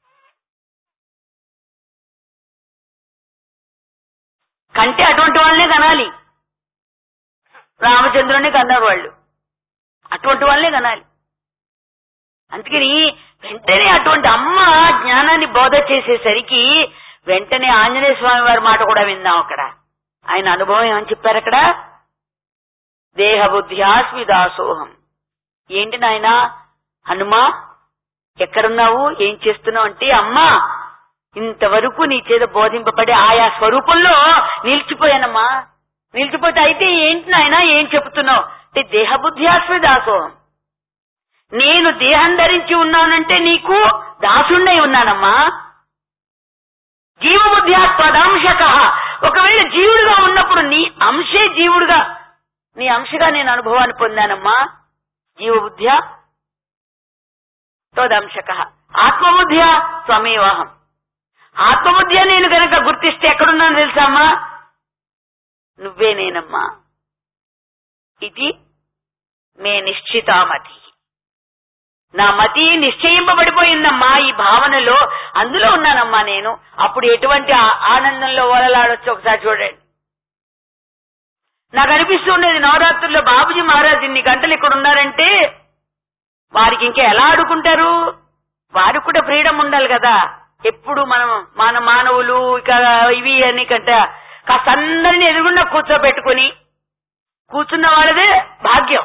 కంటే అటువంటి వాళ్ళనే కనాలి రామచంద్రుని కన్నారు వాళ్ళు అటువంటి వాళ్ళనే కనాలి అందుకని వెంటనే అటువంటి అమ్మ జ్ఞానాన్ని బోధ చేసేసరికి వెంటనే ఆంజనేయ స్వామి వారి మాట కూడా విందాం అక్కడ ఆయన అనుభవం ఏమని చెప్పారు అక్కడ దేహ బుద్ధ్యాస్మి దాసోహం ఏంటి నాయనా హనుమా ఎక్కడున్నావు ఏం చేస్తున్నావు అంటే అమ్మా ఇంతవరకు నీ చేత బోధింపబడి ఆయా స్వరూపంలో నిలిచిపోయానమ్మా నిలిచిపోతే అయితే ఏంటి నాయనా ఏం చెప్తున్నావు అంటే దేహబుద్ధ్యాస్మి దాసోహం నేను దేహం ధరించి ఉన్నానంటే నీకు దాసుండై ఉన్నానమ్మా జీవబుద్ధ్యా త్వదంశక ఒకవేళ జీవుడుగా ఉన్నప్పుడు నీ అంశే జీవుడుగా నీ అంశగా నేను అనుభవాన్ని పొందానమ్మా జీవబుద్ధ్యా త్వదంశక ఆత్మబుద్ధ్యా త్వమేవాహం ఆత్మబుద్ధ్యా నేను గనక గుర్తిస్తే ఎక్కడున్నాను తెలుసామ్మా నువ్వే నేనమ్మా ఇది మే నిశ్చితామతి నా మతి నిశ్చయింపబడిపోయిందమ్మా ఈ భావనలో అందులో ఉన్నానమ్మా నేను అప్పుడు ఎటువంటి ఆ- ఆనందంలో ఓలలాడొచ్చు ఒకసారి చూడండి నాకు అనిపిస్తుండేది నవరాత్రుల్లో బాబుజీ మహారాజ్ ఇన్ని గంటలు ఇక్కడ ఉన్నారంటే వారికి ఇంకా ఎలా ఆడుకుంటారు వారికి కూడా ఫ్రీడమ్ ఉండాలి కదా ఎప్పుడు మనం మన మానవులు ఇక ఇవి అని కంట కాస్త అందరినీ ఎదురుగుండా కూర్చోబెట్టుకుని కూర్చున్న వాళ్ళదే భాగ్యం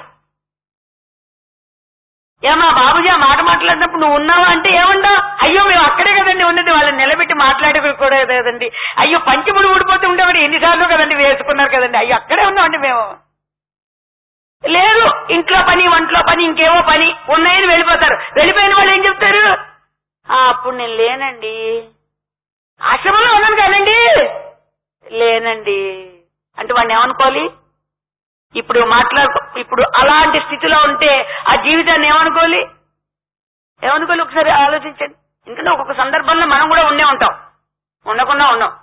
ఏమా బాబుజీ ఆ మాట మాట్లాడినప్పుడు నువ్వు ఉన్నావా అంటే ఏమంటా అయ్యో మేము అక్కడే కదండి ఉన్నది వాళ్ళని నిలబెట్టి మాట్లాడుకోకూడదు కదండి అయ్యో పంచముడు ఊడిపోతూ ఉండేవాడు ఎన్నిసార్లు కదండి వేసుకున్నారు కదండి అయ్యో అక్కడే ఉన్నామండి మేము లేదు ఇంట్లో పని వంటలో పని ఇంకేవో పని ఉన్నాయని వెళ్ళిపోతారు వెళ్ళిపోయిన వాళ్ళు ఏం చెప్తారు "ఆ, అప్పుడు నేను లేనండి ఆశ్రమంలో ఉన్నాను కదండి లేనండి అంటే వాడిని ఏమనుకోవాలి ఇప్పుడు మాట్లాడుకో ఇప్పుడు అలాంటి స్థితిలో ఉంటే ఆ జీవితాన్ని ఏమనుకోవాలి ఏమనుకోవాలి ఒకసారి ఆలోచించండి ఎందుకంటే ఒక్కొక్క సందర్భంలో మనం కూడా ఉండే ఉంటాం ఉండకుండా ఉన్నాం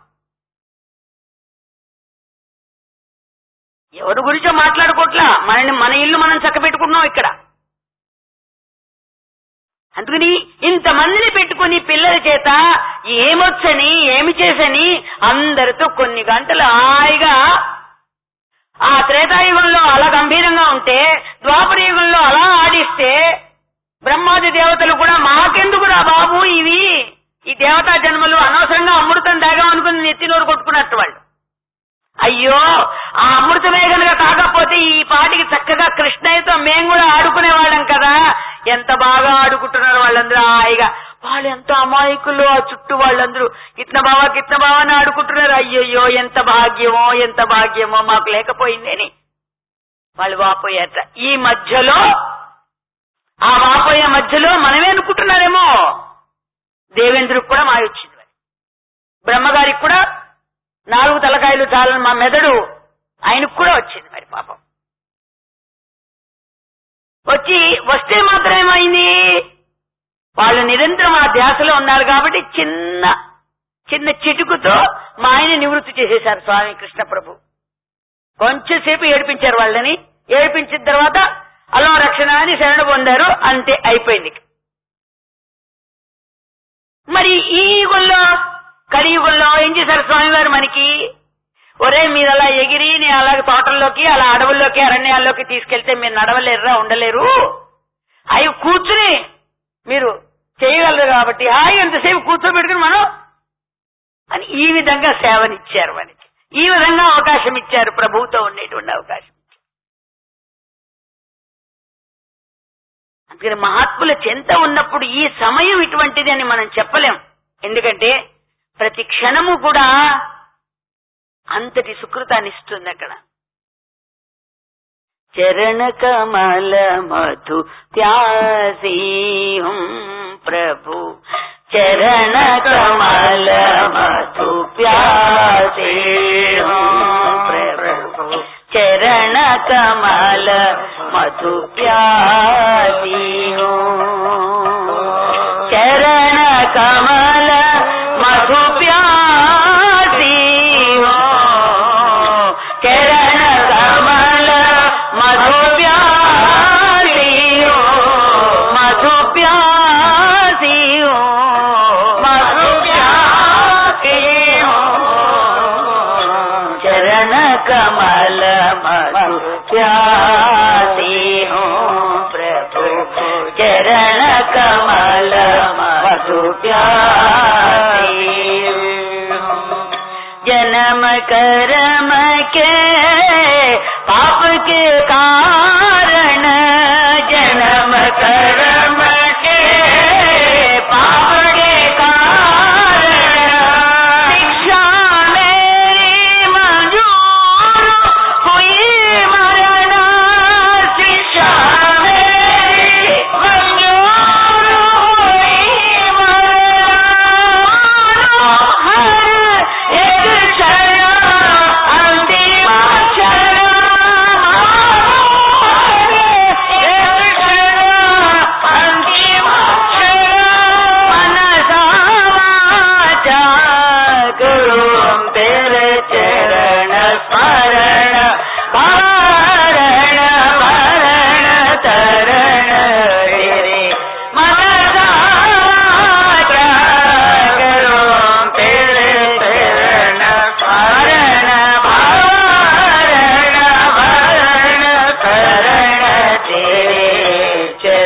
ఎవరి గురించో మాట్లాడుకోవట్లా మనని మన ఇల్లు మనం చక్కబెట్టుకున్నాం ఇక్కడ అందుకని ఇంతమందిని పెట్టుకుని పిల్లల చేత ఏమొచ్చని ఏమి చేసని అందరితో కొన్ని గంటలు హాయిగా ఆ త్రేతాయుగంలో అలా గంభీరంగా ఉంటే ద్వాపర యుగంలో అలా ఆడిస్తే బ్రహ్మాది దేవతలు కూడా మాకెందుకురా బాబు ఇవి ఈ దేవతా జన్మలు అనవసరంగా అమృతం దాగాం అనుకుని నెత్తి నోరు కొట్టుకున్నట్టు వాళ్ళు అయ్యో ఆ అమృతమే గనక తాగకపోతే ఈ పాటికి చక్కగా కృష్ణయ్యతో మేము కూడా ఆడుకునే వాళ్ళం కదా ఎంత బాగా ఆడుకుంటున్నారు వాళ్ళందరూ హాయిగా వాళ్ళు ఎంత అమాయకులు ఆ చుట్టూ వాళ్ళందరూ కిట్న బావా కిట్న బావా అని ఆడుకుంటున్నారు అయ్యయ్యో ఎంత భాగ్యమో ఎంత భాగ్యమో మాకు లేకపోయిందని వాళ్ళు వాపోయారట ఈ మధ్యలో ఆ వాపోయే మధ్యలో మనమే అనుకుంటున్నారేమో దేవేంద్రుడికి కూడా మాయ వచ్చింది మరి. బ్రహ్మగారికి కూడా నాలుగు తలకాయలు చాలని మా మెదడు ఆయనకు కూడా వచ్చింది మరి పాపం వచ్చి వస్తే మాత్రం ఏమైంది వాళ్ళు నిరంతరం ఆ ధ్యాసలో ఉన్నారు కాబట్టి చిన్న చిన్న చిటుకుతో మా ఆయన నివృత్తి చేసేశారు స్వామి కృష్ణ ప్రభు కొంచెం సేపు ఏడిపించారు వాళ్ళని ఏడిపించిన తర్వాత అలో రక్షణ అని శరణ పొందారు అంతే అయిపోయింది మరి ఈ యుగంలో కలియుగంలో ఏం చేశారు స్వామి వారు మనకి ఒరే మీరు అలా ఎగిరి నేను అలాగే తోటల్లోకి అలా అడవుల్లోకి అరణ్యాల్లోకి తీసుకెళ్తే మీరు నడవలేరురా ఉండలేరు అవి కూర్చుని మీరు చేయగలరు కాబట్టి హాయి ఎంతసేపు కూర్చోబెట్టుకుని మనం అని ఈ విధంగా సేవనిచ్చారు మనకి ఈ విధంగా అవకాశం ఇచ్చారు ప్రభువుతో ఉండేటువంటి అవకాశం అందుకని మహాత్ముల చెంత ఉన్నప్పుడు ఈ సమయం ఇటువంటిది అని మనం చెప్పలేం ఎందుకంటే ప్రతి క్షణము కూడా అంతటి సుకృతాన్ని ఇస్తుంది అక్కడ చరణ కమల మధు ప్యాసీ హుం ప్రభు చరణ కమల మధు ప్యాసీ హుం ప్రభు చరణ కమల మధు ప్యాసీ హుం చరణ కమల మధు ప్యాసీ హుం చరణ కమల మధు ప్యాసీ హుం మధు ప్యాసీ హుం మధు ప్యాసీ హుం చరణ కమల మధు ప్యాసీ హుం ప్రభు చరణ కమల మధు प्यासी जन्म कर्म के पाप के कारण जन्म कर्म के पाप के कारण शिक्षा मेरी मंजूर हुई मरण शिक्षा मेरी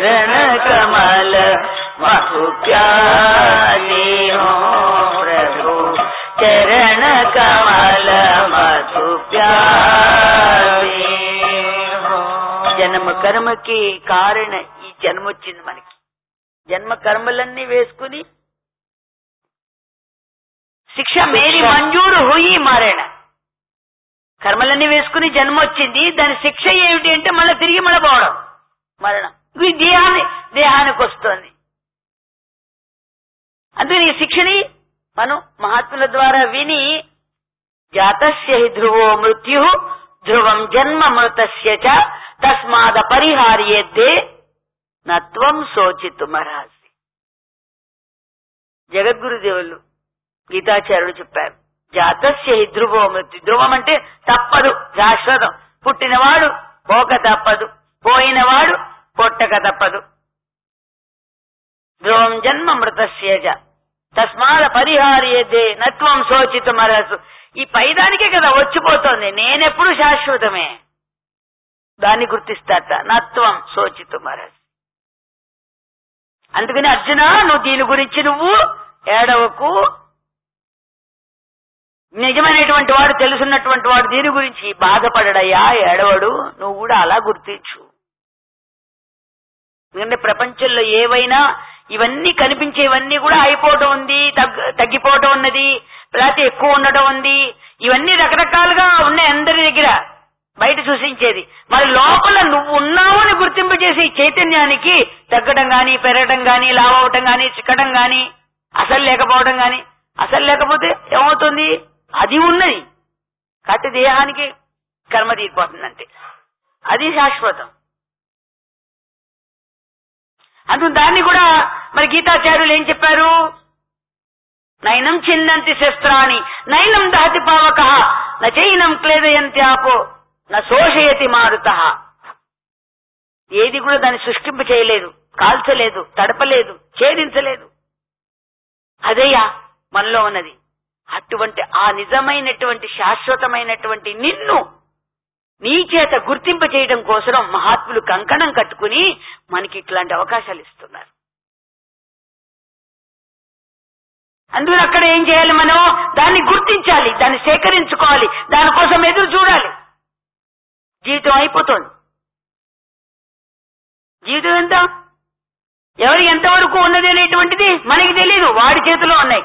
चरण कमल मधु प्यारी हो प्रभु चरण कमल मधु प्यारी हो జన్మ కర్మకి కారణ ఈ జన్మ వచ్చింది మనకి జన్మ కర్మలన్నీ వేసుకుని శిక్ష మేరీ మంజూరు హుయి మారేణ కర్మలన్నీ వేసుకుని జన్మ వచ్చింది దాని శిక్ష ఏమిటి అంటే మళ్ళీ తిరిగి మళ్ళీ పోవడం మరణం ఇది దేహాన్ని దేహానికి వస్తుంది అందుకని ఈ శిక్షని మనం మహాత్ముల ద్వారా విని జాతస్య హి ధ్రువో మృత్యు ధ్రువం జన్మ మృతస్య చ తస్మాద పరిహార్యేద్దే నత్వం శోచితుమర్హసి జగద్గురుదేవులు గీతాచార్యుడు చెప్పారు జాతస్య హి ధ్రువో మృత్యు ధ్రువం అంటే తప్పదు శాశ్వతం పుట్టినవాడు పోక తప్పదు పోయినవాడు పొట్టక తప్పదు ధ్రువం జన్మ మృతస్యేజ తస్మాద పరిహార్యేదే నత్వం శోచితం అరసు ఈ పైదానికే కదా వచ్చిపోతోంది నేనెప్పుడు శాశ్వతమే దాన్ని గుర్తిస్తాట నత్వం శోచితం అరసు అందుకని అర్జున నువ్వు దీని గురించి నువ్వు ఏడవకు నిజమైనటువంటి వాడు తెలుసున్నటువంటి వాడు దీని గురించి బాధపడడయ్యా ఏడవడు నువ్వు కూడా అలా గుర్తించు ఎందుకంటే ప్రపంచంలో ఏవైనా ఇవన్నీ కనిపించేవన్నీ కూడా అయిపోవటం ఉంది తగ్గ- తగ్గిపోవటం ఉన్నది లేకపోతే ఎక్కువ ఉండటం ఉంది ఇవన్నీ రకరకాలుగా ఉన్నాయి అందరి దగ్గర బయట సూచించేది మరి లోపల నువ్వు ఉన్నావు అని గుర్తింపు చేసే ఈ చైతన్యానికి తగ్గడం గాని పెరగడం గాని లావవటం గాని చిక్కడం గాని అసలు లేకపోవడం గాని అసలు లేకపోతే ఏమవుతుంది అది ఉన్నది కాబట్టి దేహానికి కర్మ తీరిపోతుంది అంతే అది శాశ్వతం అందుకు దాన్ని కూడా మరి గీతాచార్యులు ఏం చెప్పారు నైనం చిందంతి శస్త్రాన్ని నైనం దహతి పావక నచైనం క్లేదయంతి ఆపో న శోషయతి మారుత ఏది కూడా దాన్ని సృష్టింప చేయలేదు కాల్చలేదు తడపలేదు ఛేదించలేదు అదేయా మనలో ఉన్నది అటువంటి ఆ నిజమైనటువంటి శాశ్వతమైనటువంటి నిన్ను నీ చేత గుర్తింప చేయడం కోసం మహాత్ములు కంకణం కట్టుకుని మనకి ఇట్లాంటి అవకాశాలు ఇస్తున్నారు అందుకని అక్కడ ఏం చేయాలి మనం దాన్ని గుర్తించాలి దాన్ని సేకరించుకోవాలి దానికోసం ఎదురు చూడాలి జీవితం అయిపోతుంది జీవితం ఎంత ఎవరికి ఎంతవరకు ఉన్నది అనేటువంటిది మనకి తెలియదు వాడి చేతిలో ఉన్నాయి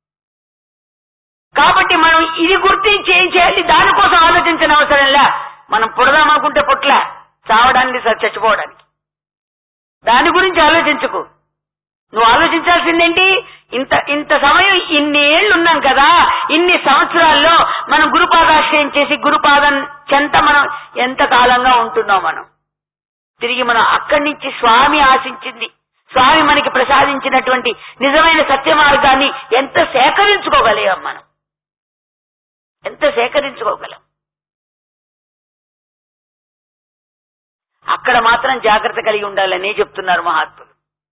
కాబట్టి మనం ఇది గుర్తించి ఏం చేయాలి దానికోసం ఆలోచించిన అవసరంలా మనం పుడదామనుకుంటే పుట్ల చావడానికి స- చచ్చిపోవడానికి దాని గురించి ఆలోచించుకు నువ్వు ఆలోచించాల్సిందేంటి ఇంత ఇంత సమయం ఇన్ని ఏళ్ళు ఉన్నాం కదా ఇన్ని సంవత్సరాల్లో మనం గురుపాదాశ్రయం చేసి గురుపాదం చెంత మనం ఎంత కాలంగా ఉంటున్నాం మనం తిరిగి మనం అక్కడి నుంచి స్వామి ఆశించింది స్వామి మనకి ప్రసాదించినటువంటి నిజమైన సత్య మార్గాన్ని ఎంత సేకరించుకోగలిగాం మనం ఎంత సేకరించుకోగలం అక్కడ మాత్రం జాగ్రత్త కలిగి ఉండాలని చెప్తున్నారు మహాత్ములు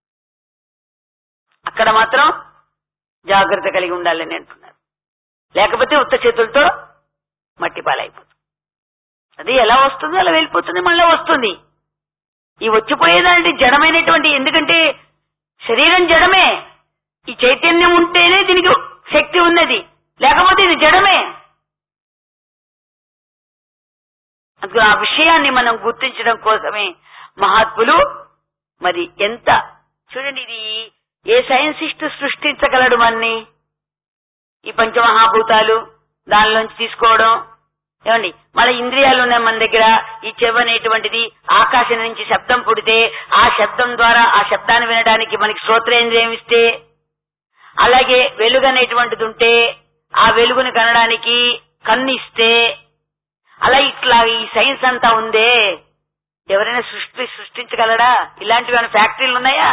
అక్కడ మాత్రం జాగ్రత్త కలిగి ఉండాలని అంటున్నారు లేకపోతే ఉత్త చేతులతో మట్టి పాలైపోతుంది అది ఎలా వస్తుందో అలా వెళ్ళిపోతుంది మళ్ళీ వస్తుంది ఈ వచ్చిపోయేదానికి జడమైనటువంటి ఎందుకంటే శరీరం జడమే ఈ చైతన్యం ఉంటేనే దీనికి శక్తి ఉన్నది లేకపోతే ఇది జడమే అందుకు ఆ విషయాన్ని మనం గుర్తించడం కోసమే మహాత్ములు మరి ఎంత చూడండి ఇది ఏ సైన్సిస్ట్ సృష్టించగలడు మన్ని ఈ పంచమహాభూతాలు దానిలోంచి తీసుకోవడం ఏమండి మళ్ళీ ఇంద్రియాలు ఉన్నాయి మన దగ్గర ఈ చెవి అనేటువంటిది ఆకాశం నుంచి శబ్దం పుడితే ఆ శబ్దం ద్వారా ఆ శబ్దాన్ని వినడానికి మనకి శ్రోత్రేంద్రియం ఇస్తే అలాగే వెలుగు అనేటువంటిది ఉంటే ఆ వెలుగుని కనడానికి కన్ను ఇస్తే అలా ఇట్లా ఈ సైన్స్ అంతా ఉందే ఎవరైనా సృష్టి సృష్టించగలడా ఇలాంటివి ఏమైనా ఫ్యాక్టరీలు ఉన్నాయా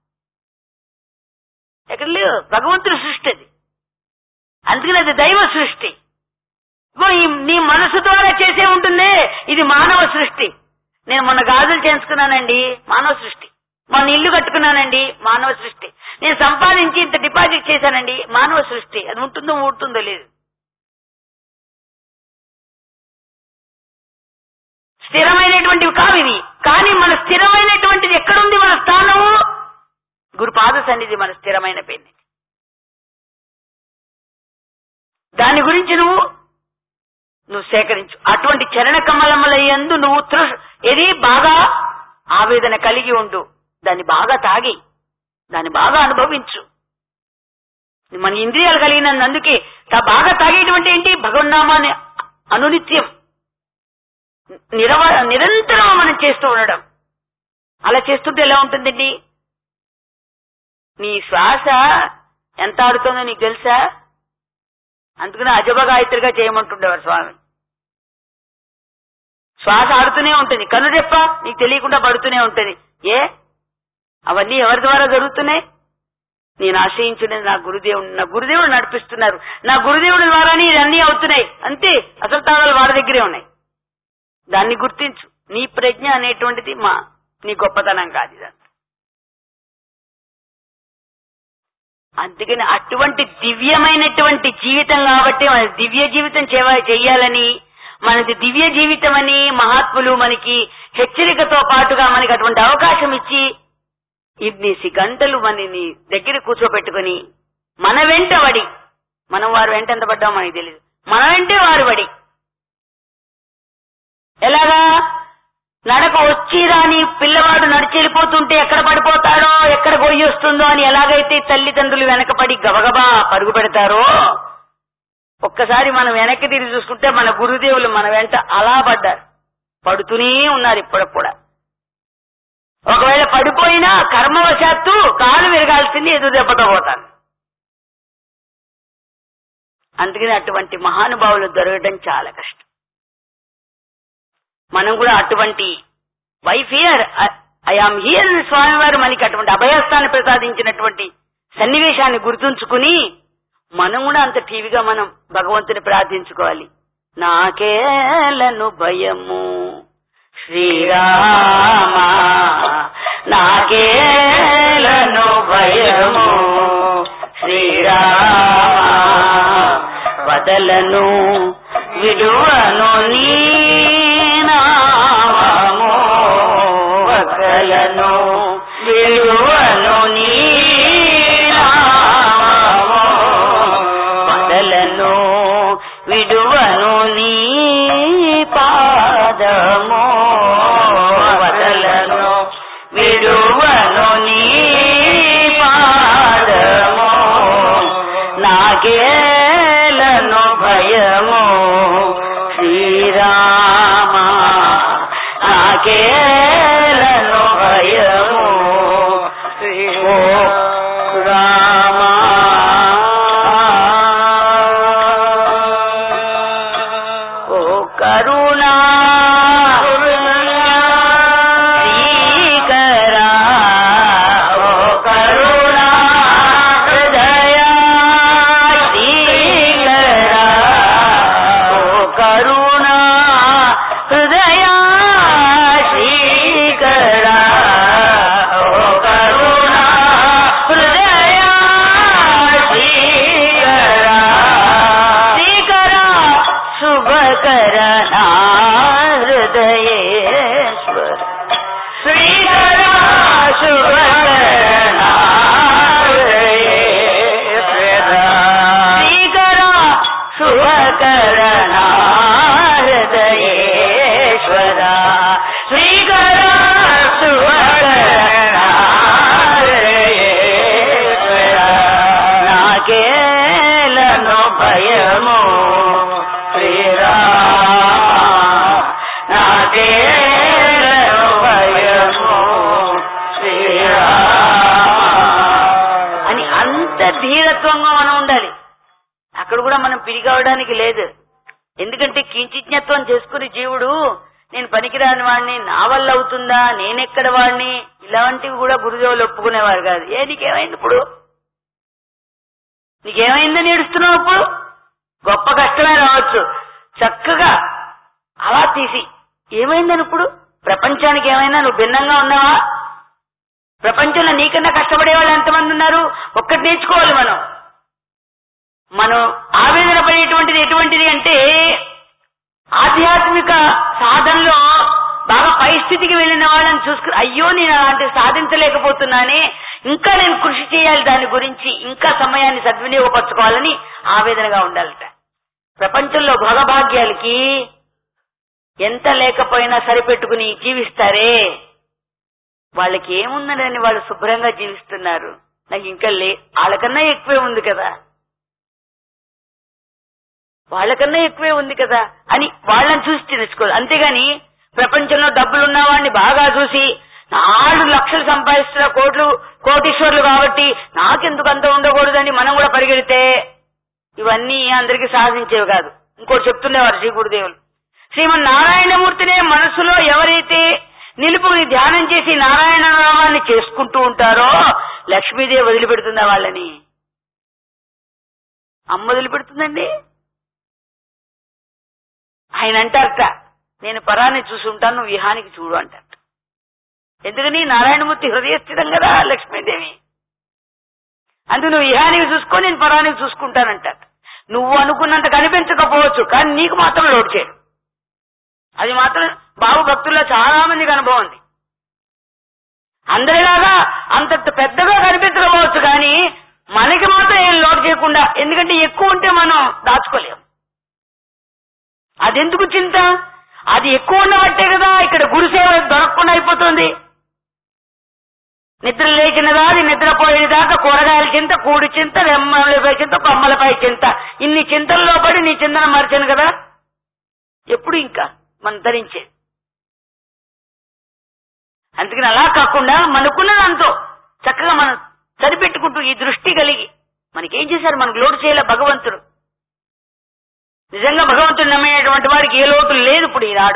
ఎక్కడ లేవు భగవంతుడి సృష్టి అది అందుకని అది దైవ సృష్టి ఇగో ఈ నీ మనసు ద్వారా చేసే ఉంటుందే ఇది మానవ సృష్టి నేను మొన్న గాజులు చేయించుకున్నానండి మానవ సృష్టి మొన్న ఇల్లు కట్టుకున్నానండి మానవ సృష్టి నేను సంపాదించి ఇంత డిపాజిట్ చేశానండి మానవ సృష్టి అది ఉంటుందో ఊడుతుందో లేదు స్థిరమైనటువంటివి కావు ఇవి కానీ మన స్థిరమైనటువంటిది ఎక్కడుంది మన పాద సన్నిధి మన స్థిరమైన పెన్నిధి దాని గురించి నువ్వు నువ్వు సేకరించు అటువంటి చరణ కమలములయ్యందు నువ్వు తృ ఇది బాగా ఆవేదన కలిగి ఉండు దాన్ని బాగా తాగి దాన్ని బాగా అనుభవించు మన ఇంద్రియాలు కలిగినందు అందుకే తా- బాగా తాగేటువంటి ఏంటి భగవన్నామాన్ని అనునిత్యం నిరవ నిరంతరం మనం చేస్తూ ఉండడం అలా చేస్తుంటే ఎలా ఉంటుందండి నీ శ్వాస ఎంత ఆడుతుందో నీకు తెలుసా అందుకని అజబ గాయత్రిగా చేయమంటుండేవారు స్వామి శ్వాస ఆడుతూనే ఉంటుంది కనురెప్ప నీకు తెలియకుండా పడుతూనే ఉంటుంది ఏ అవన్నీ ఎవరి ద్వారా జరుగుతున్నాయి నేను ఆశ్రయించినది నా గురుదేవుడు నా గురుదేవుడు నడిపిస్తున్నారు నా గురుదేవుడి ద్వారానే ఇవన్నీ అవుతున్నాయి అంతే అసలు తాళాలు వాడి దగ్గరే ఉన్నాయి దాన్ని గుర్తించు నీ ప్రజ్ఞ అనేటువంటిది మా నీ గొప్పతనం కాదు ఇదంతా అందుకని అటువంటి దివ్యమైనటువంటి జీవితం కాబట్టి మన దివ్య జీవితం చేవ- చెయ్యాలని మనది దివ్య జీవితం అని మహాత్ములు మనకి హెచ్చరికతో పాటుగా మనకి అటువంటి అవకాశం ఇచ్చి ఇన్నిసి గంటలు మనని దగ్గర కూర్చోబెట్టుకుని మన వెంట వడి మనం వారు వెంట ఎంత పడ్డామో మనకి తెలియదు మన వెంటే వారు వడి ఎలాగా నడక వచ్చి రాని పిల్లవాడు నడిచి వెళ్ళిపోతుంటే ఎక్కడ పడిపోతాడో ఎక్కడ గొయ్యి వస్తుందో అని ఎలాగైతే తల్లిదండ్రులు వెనకపడి గబగబా పరుగు పెడతారో ఒక్కసారి మనం వెనక్కి తిరిగి చూసుకుంటే మన గురుదేవులు మన వెంట అలా పడ్డారు పడుతూనే ఉన్నారు ఇప్పటికి కూడా ఒకవేళ పడిపోయినా కర్మవశాత్తు కాలు విరగాల్సింది ఎదురు దెబ్బతో పోతాను అందుకని అటువంటి మహానుభావులు దొరకడం చాలా కష్టం మనం కూడా అటువంటి వైఫ్ హియర్ ఐఆమ్ హియర్ స్వామివారు మనకి అటువంటి అభయస్థాన్ని ప్రసాదించినటువంటి సన్నివేశాన్ని గుర్తుంచుకుని మనం కూడా అంత టీవీగా మనం భగవంతుని ప్రార్థించుకోవాలి నాకేలను భయము శ్రీరామ నాకేలను భయము శ్రీరామ వదలను విడువను నీ నామము వదలను విడువను నీ నామము వదలను విడువను నీ పాదము వదలను విడువను నీ పాదము నాగేలను భయము శ్రీరామ నాగేలను భయము ఓ రామ ఓ కరుణా శ్రీకరా ఓ కరుణా హృదయా శ్రీకరా ఓ కరుణా హృదయా శ్రీకరా ఓ కరుణా హృదయా శ్రీకరా శ్రీకరా శుభకర నా హృదయేశ్వర శ్రీకరా శుభకర నా హృదయేశ్వర శ్రీకరా శుభకర నా హృదయేశ్వర శ్రీకరా శుభకర నా హృదయేశ్వర నాకేలను భయము శ్రీరామ నాకేలను భయము శ్రీరామ అని అంత ధీరత్వంగా మనం ఉండాలి అక్కడ కూడా మనం పిరిగవడానికి లేదు ఎందుకంటే కించిజ్ఞత్వం చేసుకుని జీవుడు నేను పనికిరాని వాడిని నా వల్ల అవుతుందా నేనెక్కడ వాడిని ఇలాంటివి కూడా గురుదేవులు ఒప్పుకునేవారు కాదు ఏ నీకేమైంది ఇప్పుడు నీకేమైందని ఏడుస్తున్నావు ఇప్పుడు గొప్ప కష్టమే రావచ్చు చక్కగా అలా తీసి ఏమైందని ఇప్పుడు ప్రపంచానికి ఏమైనా నువ్వు భిన్నంగా ఉన్నావా ప్రపంచంలో నీకన్నా కష్టపడే వాళ్ళు ఎంతమంది ఉన్నారు ఒక్కటి నేర్చుకోవాలి మనం మనం ఆవేదన పడేటువంటిది ఎటువంటిది అంటే ఆధ్యాత్మిక సాధనలో బాగా పై స్థితికి వెళ్ళిన వాళ్ళని చూసుకుని అయ్యో నేను అలాంటి సాధించలేకపోతున్నానే ఇంకా నేను కృషి చేయాలి దాని గురించి ఇంకా సమయాన్ని సద్వినియోగపరచుకోవాలని ఆవేదనగా ఉండాలట ప్రపంచంలో భోగభాగ్యాలకి ఎంత లేకపోయినా సరిపెట్టుకుని జీవిస్తారే వాళ్ళకి ఏముందని వాళ్ళు శుభ్రంగా జీవిస్తున్నారు నాకు ఇంకా లే వాళ్ళకన్నా ఎక్కువే ఉంది కదా వాళ్ళకన్నా ఎక్కువే ఉంది కదా అని వాళ్ళని చూసి తెలుసుకోవాలి అంతేగాని ప్రపంచంలో డబ్బులు ఉన్నవాడిని బాగా చూసి నాలుగు లక్షలు సంపాదిస్తున్న కోట్లు కోటీశ్వర్లు కాబట్టి నాకెందుకు అంత ఉండకూడదని మనం కూడా పరిగెడితే ఇవన్నీ అందరికీ సాధించేవి కాదు ఇంకోటి చెప్తుండేవారు శ్రీ గురుదేవులు శ్రీమన్ నారాయణమూర్తినే మనసులో ఎవరైతే నిలుపుని ధ్యానం చేసి నారాయణ నామాన్ని చేసుకుంటూ ఉంటారో లక్ష్మీదేవి వదిలిపెడుతుందా వాళ్ళని అమ్మ వదిలిపెడుతుందండి ఆయన అంటారట నేను పరాన్ని చూసి ఉంటాను నువ్వు విహానికి చూడు అంటారట ఎందుకని నారాయణమూర్తి హృదయస్థితం కదా లక్ష్మీదేవి అందుకు నువ్వు ఇహానికి చూసుకో నేను పరానికి చూసుకుంటానంట నువ్వు అనుకున్నంత కనిపించకపోవచ్చు కానీ నీకు మాత్రం లోడ్ చేయడు అది మాత్రం బాబు భక్తుల్లో చాలా మందికి అనుభవం ఉంది అందరిలాగా అంత పెద్దగా కనిపించకపోవచ్చు కానీ మనకి మాత్రం ఏం లోడ్ చేయకుండా ఎందుకంటే ఎక్కువ ఉంటే మనం దాచుకోలేం అదెందుకు చింత అది ఎక్కువ ఉండబట్టే కదా ఇక్కడ గురుసేవ దొరకకుండా అయిపోతుంది నిద్ర లేచినదా అది నిద్రపోయిన దాకా కూరగాయల చింత కూడి చింత రెమ్మలపై చింత కొమ్మలపై చింత ఇన్ని చింతల్లో పడి నీ చింతన మరిచాను కదా ఎప్పుడు ఇంకా మనం ధరించేది అందుకని అలా కాకుండా మనకున్న దాంతో చక్కగా మనం సరిపెట్టుకుంటూ ఈ దృష్టి కలిగి మనకేం చేశారు మనకు లోటు చేయలే భగవంతుడు నిజంగా భగవంతుడు నమ్మేటువంటి వారికి ఏ లోటు లేదు ఇప్పుడు ఈనాడు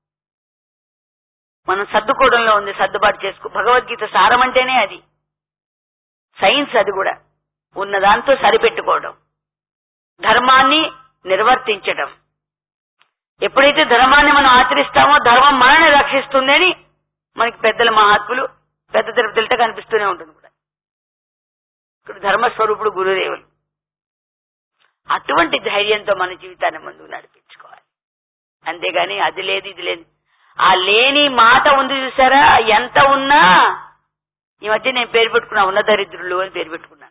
మనం సర్దుకోవడంలో ఉంది సర్దుబాటు చేసుకో భగవద్గీత సారం అంటేనే అది సైన్స్ అది కూడా ఉన్న దాంతో సరిపెట్టుకోవడం ధర్మాన్ని నిర్వర్తించడం ఎప్పుడైతే ధర్మాన్ని మనం ఆచరిస్తామో ధర్మం మనల్ని రక్షిస్తుంది అని మనకి పెద్దల మహాత్ములు పెద్ద తిరుపతితో కనిపిస్తూనే ఉంటుంది కూడా ఇక్కడ ధర్మస్వరూపుడు గురుదేవులు అటువంటి ధైర్యంతో మన జీవితాన్ని ముందుకు నడిపించుకోవాలి అంతేగాని అది లేదు ఇది లేదు ఆ లేని మాట ఉంది చూసారా ఎంత ఉన్నా ఈ మధ్య నేను పేరు పెట్టుకున్నా ఉన్న దరిద్రులు అని పేరు పెట్టుకున్నాను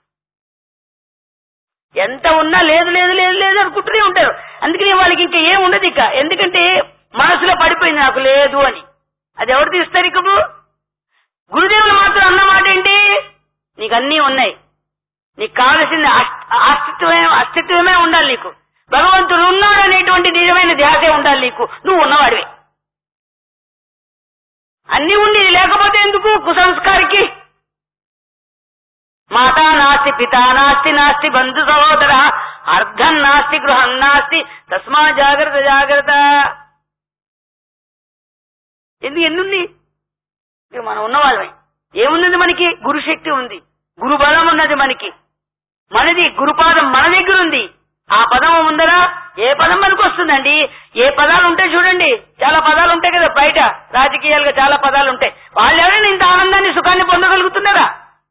ఎంత ఉన్నా లేదు లేదు లేదు లేదు అనుకుంటూనే ఉంటారు అందుకని వాళ్ళకి ఇంకా ఏం ఉండదు ఇక ఎందుకంటే మనసులో పడిపోయింది నాకు లేదు అని అది ఎవరు తీస్తారు ఇక గురుదేవులు మాత్రం అన్న మాట ఏంటి నీకు అన్నీ ఉన్నాయి నీకు కావలసింది అస్- అస్తిత్వమే అస్తిత్వమే ఉండాలి నీకు భగవంతుడు ఉన్నాడు అనేటువంటి నిజమైన ధ్యాసే ఉండాలి నీకు నువ్వు ఉన్నవాడివే అన్ని ఉండి లేకపోతే ఎందుకు కుసంస్కారికి మాతా నాస్తి పితా నాస్తి నాస్తి బంధు సహోదర అర్ధం నాస్తి గృహం నాస్తి తస్మా జాగ్రత్త జాగ్రత్త ఎందుకు ఎన్నుంది ఇక మనం ఉన్నవాళ్ళమే ఏమున్నది మనకి గురుశక్తి ఉంది గురు బలం ఉన్నది మనకి మనది గురుపాదం మన దగ్గర ఉంది ఆ పదం ఉందరా ఏ పదం మనకు వస్తుందండి ఏ పదాలు ఉంటాయి చూడండి చాలా పదాలు ఉంటాయి కదా బయట రాజకీయాలుగా చాలా పదాలు ఉంటాయి వాళ్ళు ఎవరైనా ఇంత ఆనందాన్ని సుఖాన్ని పొందగలుగుతున్నారా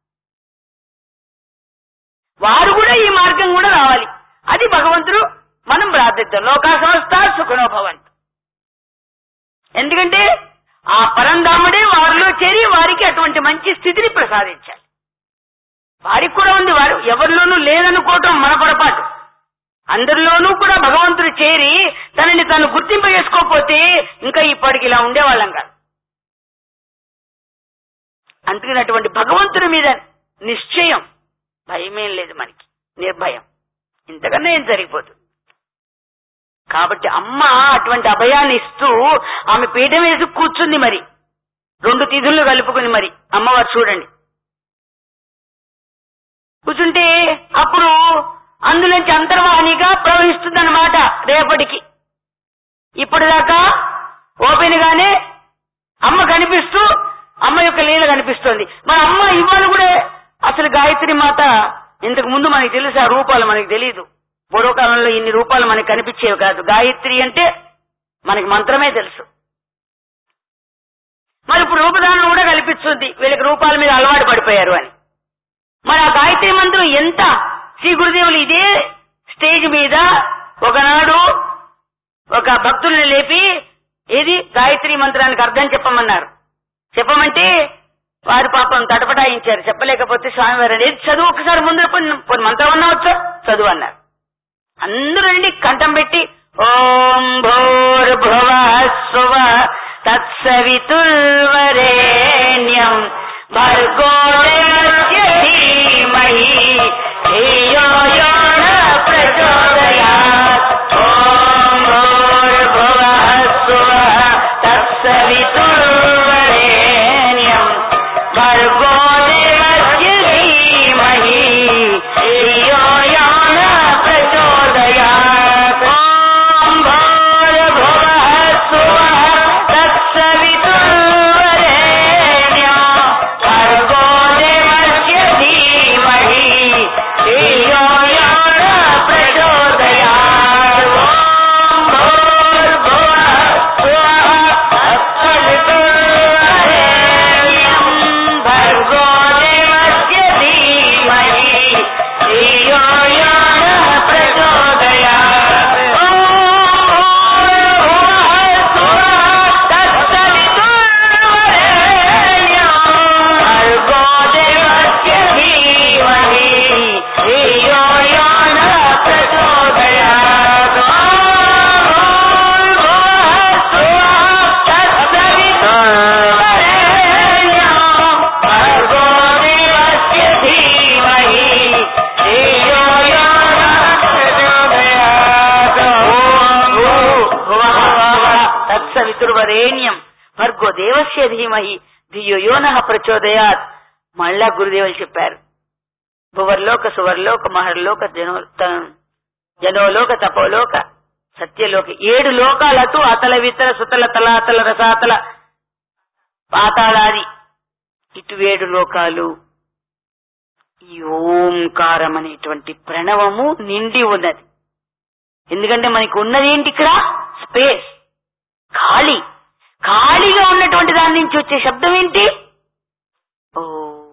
వారు కూడా ఈ మార్గం కూడా రావాలి అది భగవంతుడు మనం ప్రార్థిద్దాం లోకా సంస్థ సుఖనోభవంతు ఎందుకంటే ఆ పరంధాముడే వారిలో చేరి వారికి అటువంటి మంచి స్థితిని ప్రసాదించాలి వారికి కూడా ఉంది వారు ఎవరిలోనూ లేదనుకోవటం మన పొరపాటు అందరిలోనూ కూడా భగవంతుడు చేరి తనని తాను గుర్తింప చేసుకోకపోతే ఇంకా ఇప్పటికి ఇలా ఉండేవాళ్ళం కాదు అందుకని అటువంటి భగవంతుడి మీద నిశ్చయం భయమేం లేదు మనకి నిర్భయం ఇంతకన్నా ఏం జరిగిపోతుంది కాబట్టి అమ్మ అటువంటి అభయాన్ని ఇస్తూ ఆమె పీఠం వేసి కూర్చుంది మరి రెండు తిథులు కలుపుకుని మరి అమ్మవారు చూడండి కూర్చుంటే అప్పుడు అందులోంచి అంతర్వాహినిగా ప్రవహిస్తుందన్నమాట రేపటికి ఇప్పటిదాకా ఓపెన్ గానే అమ్మ కనిపిస్తూ అమ్మ యొక్క లీల కనిపిస్తోంది మరి అమ్మ ఇవాళ కూడా అసలు గాయత్రి మాత ఇంతకు ముందు మనకి తెలుసు ఆ రూపాలు మనకి తెలియదు పూర్వకాలంలో ఇన్ని రూపాలు మనకి కనిపించేవి కాదు గాయత్రి అంటే మనకి మంత్రమే తెలుసు మరి ఇప్పుడు రూపదానం కూడా కల్పిస్తుంది వీళ్ళకి రూపాల మీద అలవాటు పడిపోయారు అని మరి ఆ గాయత్రి మంత్రం ఎంత శ్రీ గురుదేవులు ఇదే స్టేజ్ మీద ఒకనాడు ఒక భక్తుల్ని లేపి ఏది గాయత్రి మంత్రానికి అర్థం చెప్పమన్నారు చెప్పమంటే వారు పాపం తటపటాయించారు చెప్పలేకపోతే స్వామివారు అనేది చదువు ఒకసారి ముందు కొన్ని మంత్రం అన్నా వచ్చా చదువు అన్నారు అందరూ రండి కంఠం పెట్టి ఓం భూర్భువ స్వ తత్సవితుర్వరేణ్యం భర్గో దేవస్య ధీమహి ధియో యో న ప్రచోదయాత్ ఓం భూర్భువ స్వ తత్సవితుర్వరేణ్యం భర్గో దేవస్య ధీమహి ధియో యో న ప్రచోదయాత్ ఓం భూర్భువః స్వః తత్సవితుర్వరేణ్యం భర్గో దేవస్య ధీమహి ధియో యో న ప్రచోదయాత్ ఓం భూర్భువః స్వః తత్సవితుర్వరేణ్యం భర్గో దేవస్య ధీమహి ధియో యో న ప్రచోదయాత్ ఓం భూర్భువః స్వః తత్సవితుర్వరేణ్యం భర్గో దేవస్య ధీమహి ధియో యో న ప్రచోదయాత్ తత్సవితుర్వరేణ్యం భర్గో దేవస్య ధీమహి ధియో యోన ప్రచోదయాత్ మళ్ళా గురుదేవులు చెప్పారు భువర్లోక సువర్లోక మహర్లోక జనో త- జనోలోక తపోలోక సత్యలోక ఏడు లోకాలటు అతల వితల సుతల తలాతల రసాతల పాతాళాది ఇటు ఏడు లోకాలు ఈ ఓంకారం అనేటువంటి ప్రణవము నిండి ఉన్నది ఎందుకంటే మనకి ఉన్నది ఏంటి ఇక్కడ స్పేస్ ఖాళీ ఖాళీగా ఉన్నటువంటి దాని నుంచి వచ్చే శబ్దం ఏంటి ఓ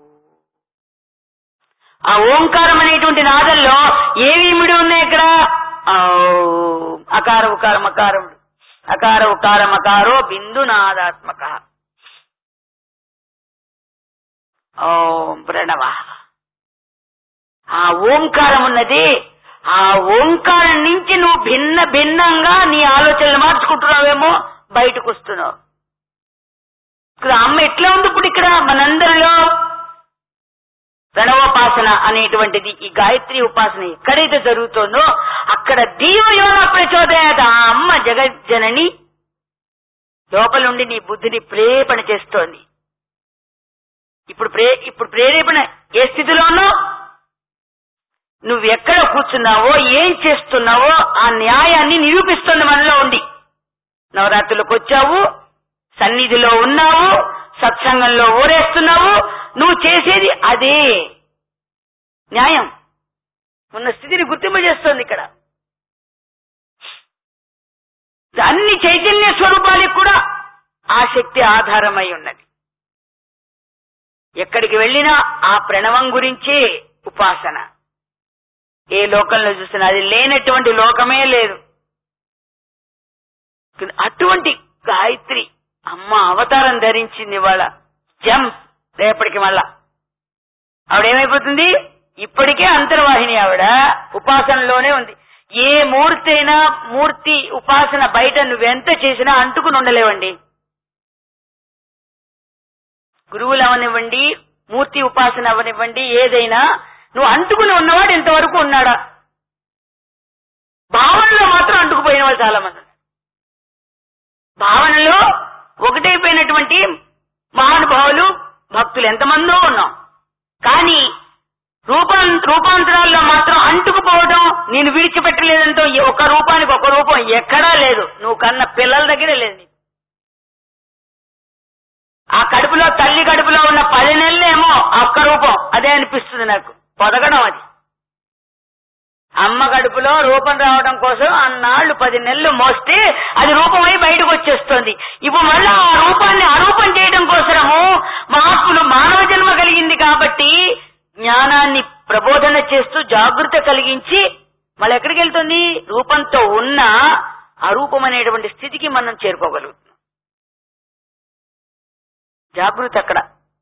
ఆ ఓంకారం అనేటువంటి నాదంలో ఏవి ఇమిడి ఉన్నాయి ఇక్కడ ఆ, అకార ఉకారం అకారముడు అకార ఉకారం అకారో బిందు నాదాత్మక ఓం ప్రణవ ఆ ఓంకారం ఉన్నది ఆ ఓంకారం నుంచి నువ్వు భిన్న భిన్నంగా నీ ఆలోచనలు మార్చుకుంటున్నావేమో బయటకు వస్తున్నావు ఇక్కడ అమ్మ ఎట్లా ఉంది ఇప్పుడు ఇక్కడ మనందరిలో ప్రణవోపాసన అనేటువంటిది ఈ గాయత్రి ఉపాసన ఎక్కడైతే జరుగుతోందో అక్కడ దీవయోన ప్రచోదయాత ఆ అమ్మ జగజ్జనని లోపలుండి నీ బుద్ధిని ప్రేరేపణ చేస్తోంది ఇప్పుడు ప్రే ఇప్పుడు ప్రేరేపణ ఏ స్థితిలో ఉన్నావు నువ్వు ఎక్కడ కూర్చున్నావో ఏం చేస్తున్నావో ఆ న్యాయాన్ని నిరూపిస్తుంది మనలో ఉండి నవరాత్రులకు వచ్చావు సన్నిధిలో ఉన్నావు సత్సంగంలో ఊరేస్తున్నావు నువ్వు చేసేది అదే న్యాయం ఉన్న స్థితిని గుర్తింపజేస్తోంది ఇక్కడ అన్ని చైతన్య స్వరూపాలకు కూడా ఆ శక్తి ఆధారమై ఉన్నది ఎక్కడికి వెళ్ళినా ఆ ప్రణవం గురించే ఉపాసన ఏ లోకంలో చూసినా అది లేనటువంటి లోకమే లేదు అటువంటి గాయత్రి అమ్మ అవతారం ధరించింది ఇవాళ జం రేపటికి మళ్ళా ఆవిడేమైపోతుంది ఇప్పటికే అంతర్వాహిని ఆవిడ ఉపాసనలోనే ఉంది ఏ మూర్తి అయినా మూర్తి ఉపాసన బయట నువ్వెంత చేసినా అంటుకుని ఉండలేవండి గురువులు అవనివ్వండి మూర్తి ఉపాసన అవనివ్వండి ఏదైనా నువ్వు అంటుకుని ఉన్నవాడు ఇంతవరకు ఉన్నాడా భావనలో మాత్రం అంటుకుపోయిన వాళ్ళు చాలా మంది ఉన్నారు. భావనలో ఒకటైపోయినటువంటి మహానుభావులు భక్తులు ఎంతమందో ఉన్నాం కానీ రూపం రూపాంతరాల్లో మాత్రం అంటుకుపోవడం నేను విడిచిపెట్టలేదంటూ ఈ ఒక రూపానికి ఒక రూపం ఎక్కడా లేదు నువ్వు కన్న పిల్లల దగ్గరే లేదు నీకు. ఆ కడుపులో తల్లి కడుపులో ఉన్న పది నెలలేమో ఆ ఒక్క రూపం అదే అనిపిస్తుంది నాకు పొదగడం అది అమ్మ కడుపులో రూపం రావడం కోసం అన్నాళ్ళు పది నెలలు మోస్తే అది రూపమై బయటకు వచ్చేస్తుంది ఇప్పుడు మళ్ళా ఆ రూపాన్ని అరూపం చేయడం కోసము మహాత్ములు మానవ జన్మ కలిగింది కాబట్టి జ్ఞానాన్ని ప్రబోధన చేస్తూ జాగృత కలిగించి మళ్ళీ ఎక్కడికి వెళ్తుంది రూపంతో ఉన్న అరూపం అనేటువంటి స్థితికి మనం చేరుకోగలుగుతున్నాం జాగృతి అక్కడ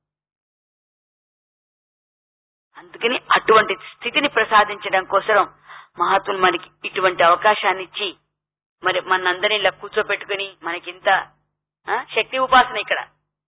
అందుకని అటువంటి స్థితిని ప్రసాదించడం కోసం మహాత్ములు మనకి ఇటువంటి అవకాశాన్ని ఇచ్చి మరి మనందరినీ ఇలా కూర్చోబెట్టుకుని మనకింత ఆ, శక్తి ఉపాసన ఇక్కడ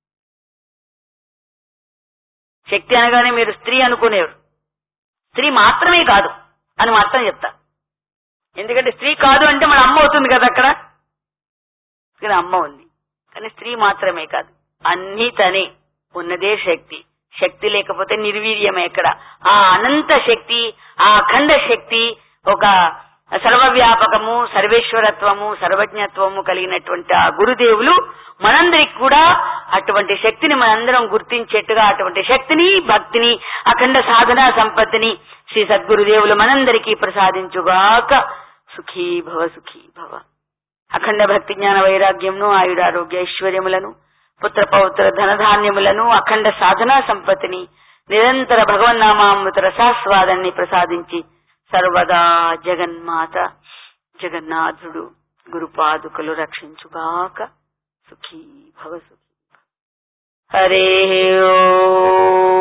శక్తి అనగానే మీరు స్త్రీ అనుకునేవారు స్త్రీ మాత్రమే కాదు అని మాత్రం చెప్తా ఎందుకంటే స్త్రీ కాదు అంటే మన అమ్మ అవుతుంది కదా అక్కడ ఇక్కడ అమ్మ ఉంది కానీ స్త్రీ మాత్రమే కాదు అన్నీ తనే ఉన్నదే శక్తి శక్తి లేకపోతే నిర్వీర్యమే ఇక్కడ ఆ అనంత శక్తి ఆ అఖండ శక్తి ఒక సర్వవ్యాపకము సర్వేశ్వరత్వము సర్వజ్ఞత్వము కలిగినటువంటి ఆ గురుదేవులు మనందరికి కూడా అటువంటి శక్తిని మనందరం గుర్తించేట్టుగా అటువంటి శక్తిని భక్తిని అఖండ సాధనా సంపత్తిని శ్రీ సద్గురుదేవులు మనందరికీ ప్రసాదించుగాక సుఖీ భవ సుఖీ భవ అఖండ భక్తి జ్ఞాన వైరాగ్యంను ఆయుడారోగ్య ఐశ్వర్యములను పుత్ర పౌత్ర ధనధాన్యములను అఖండ సాధనా సంపత్తిని నిరంతర భగవన్నామామృత రసాస్వాదాన్ని ప్రసాదించి సర్వదా జగన్మాత జగన్నాథుడు గురుపాదుకలు రక్షించుగాక సుఖీ భవ సుఖీ భవ. హరే ఓ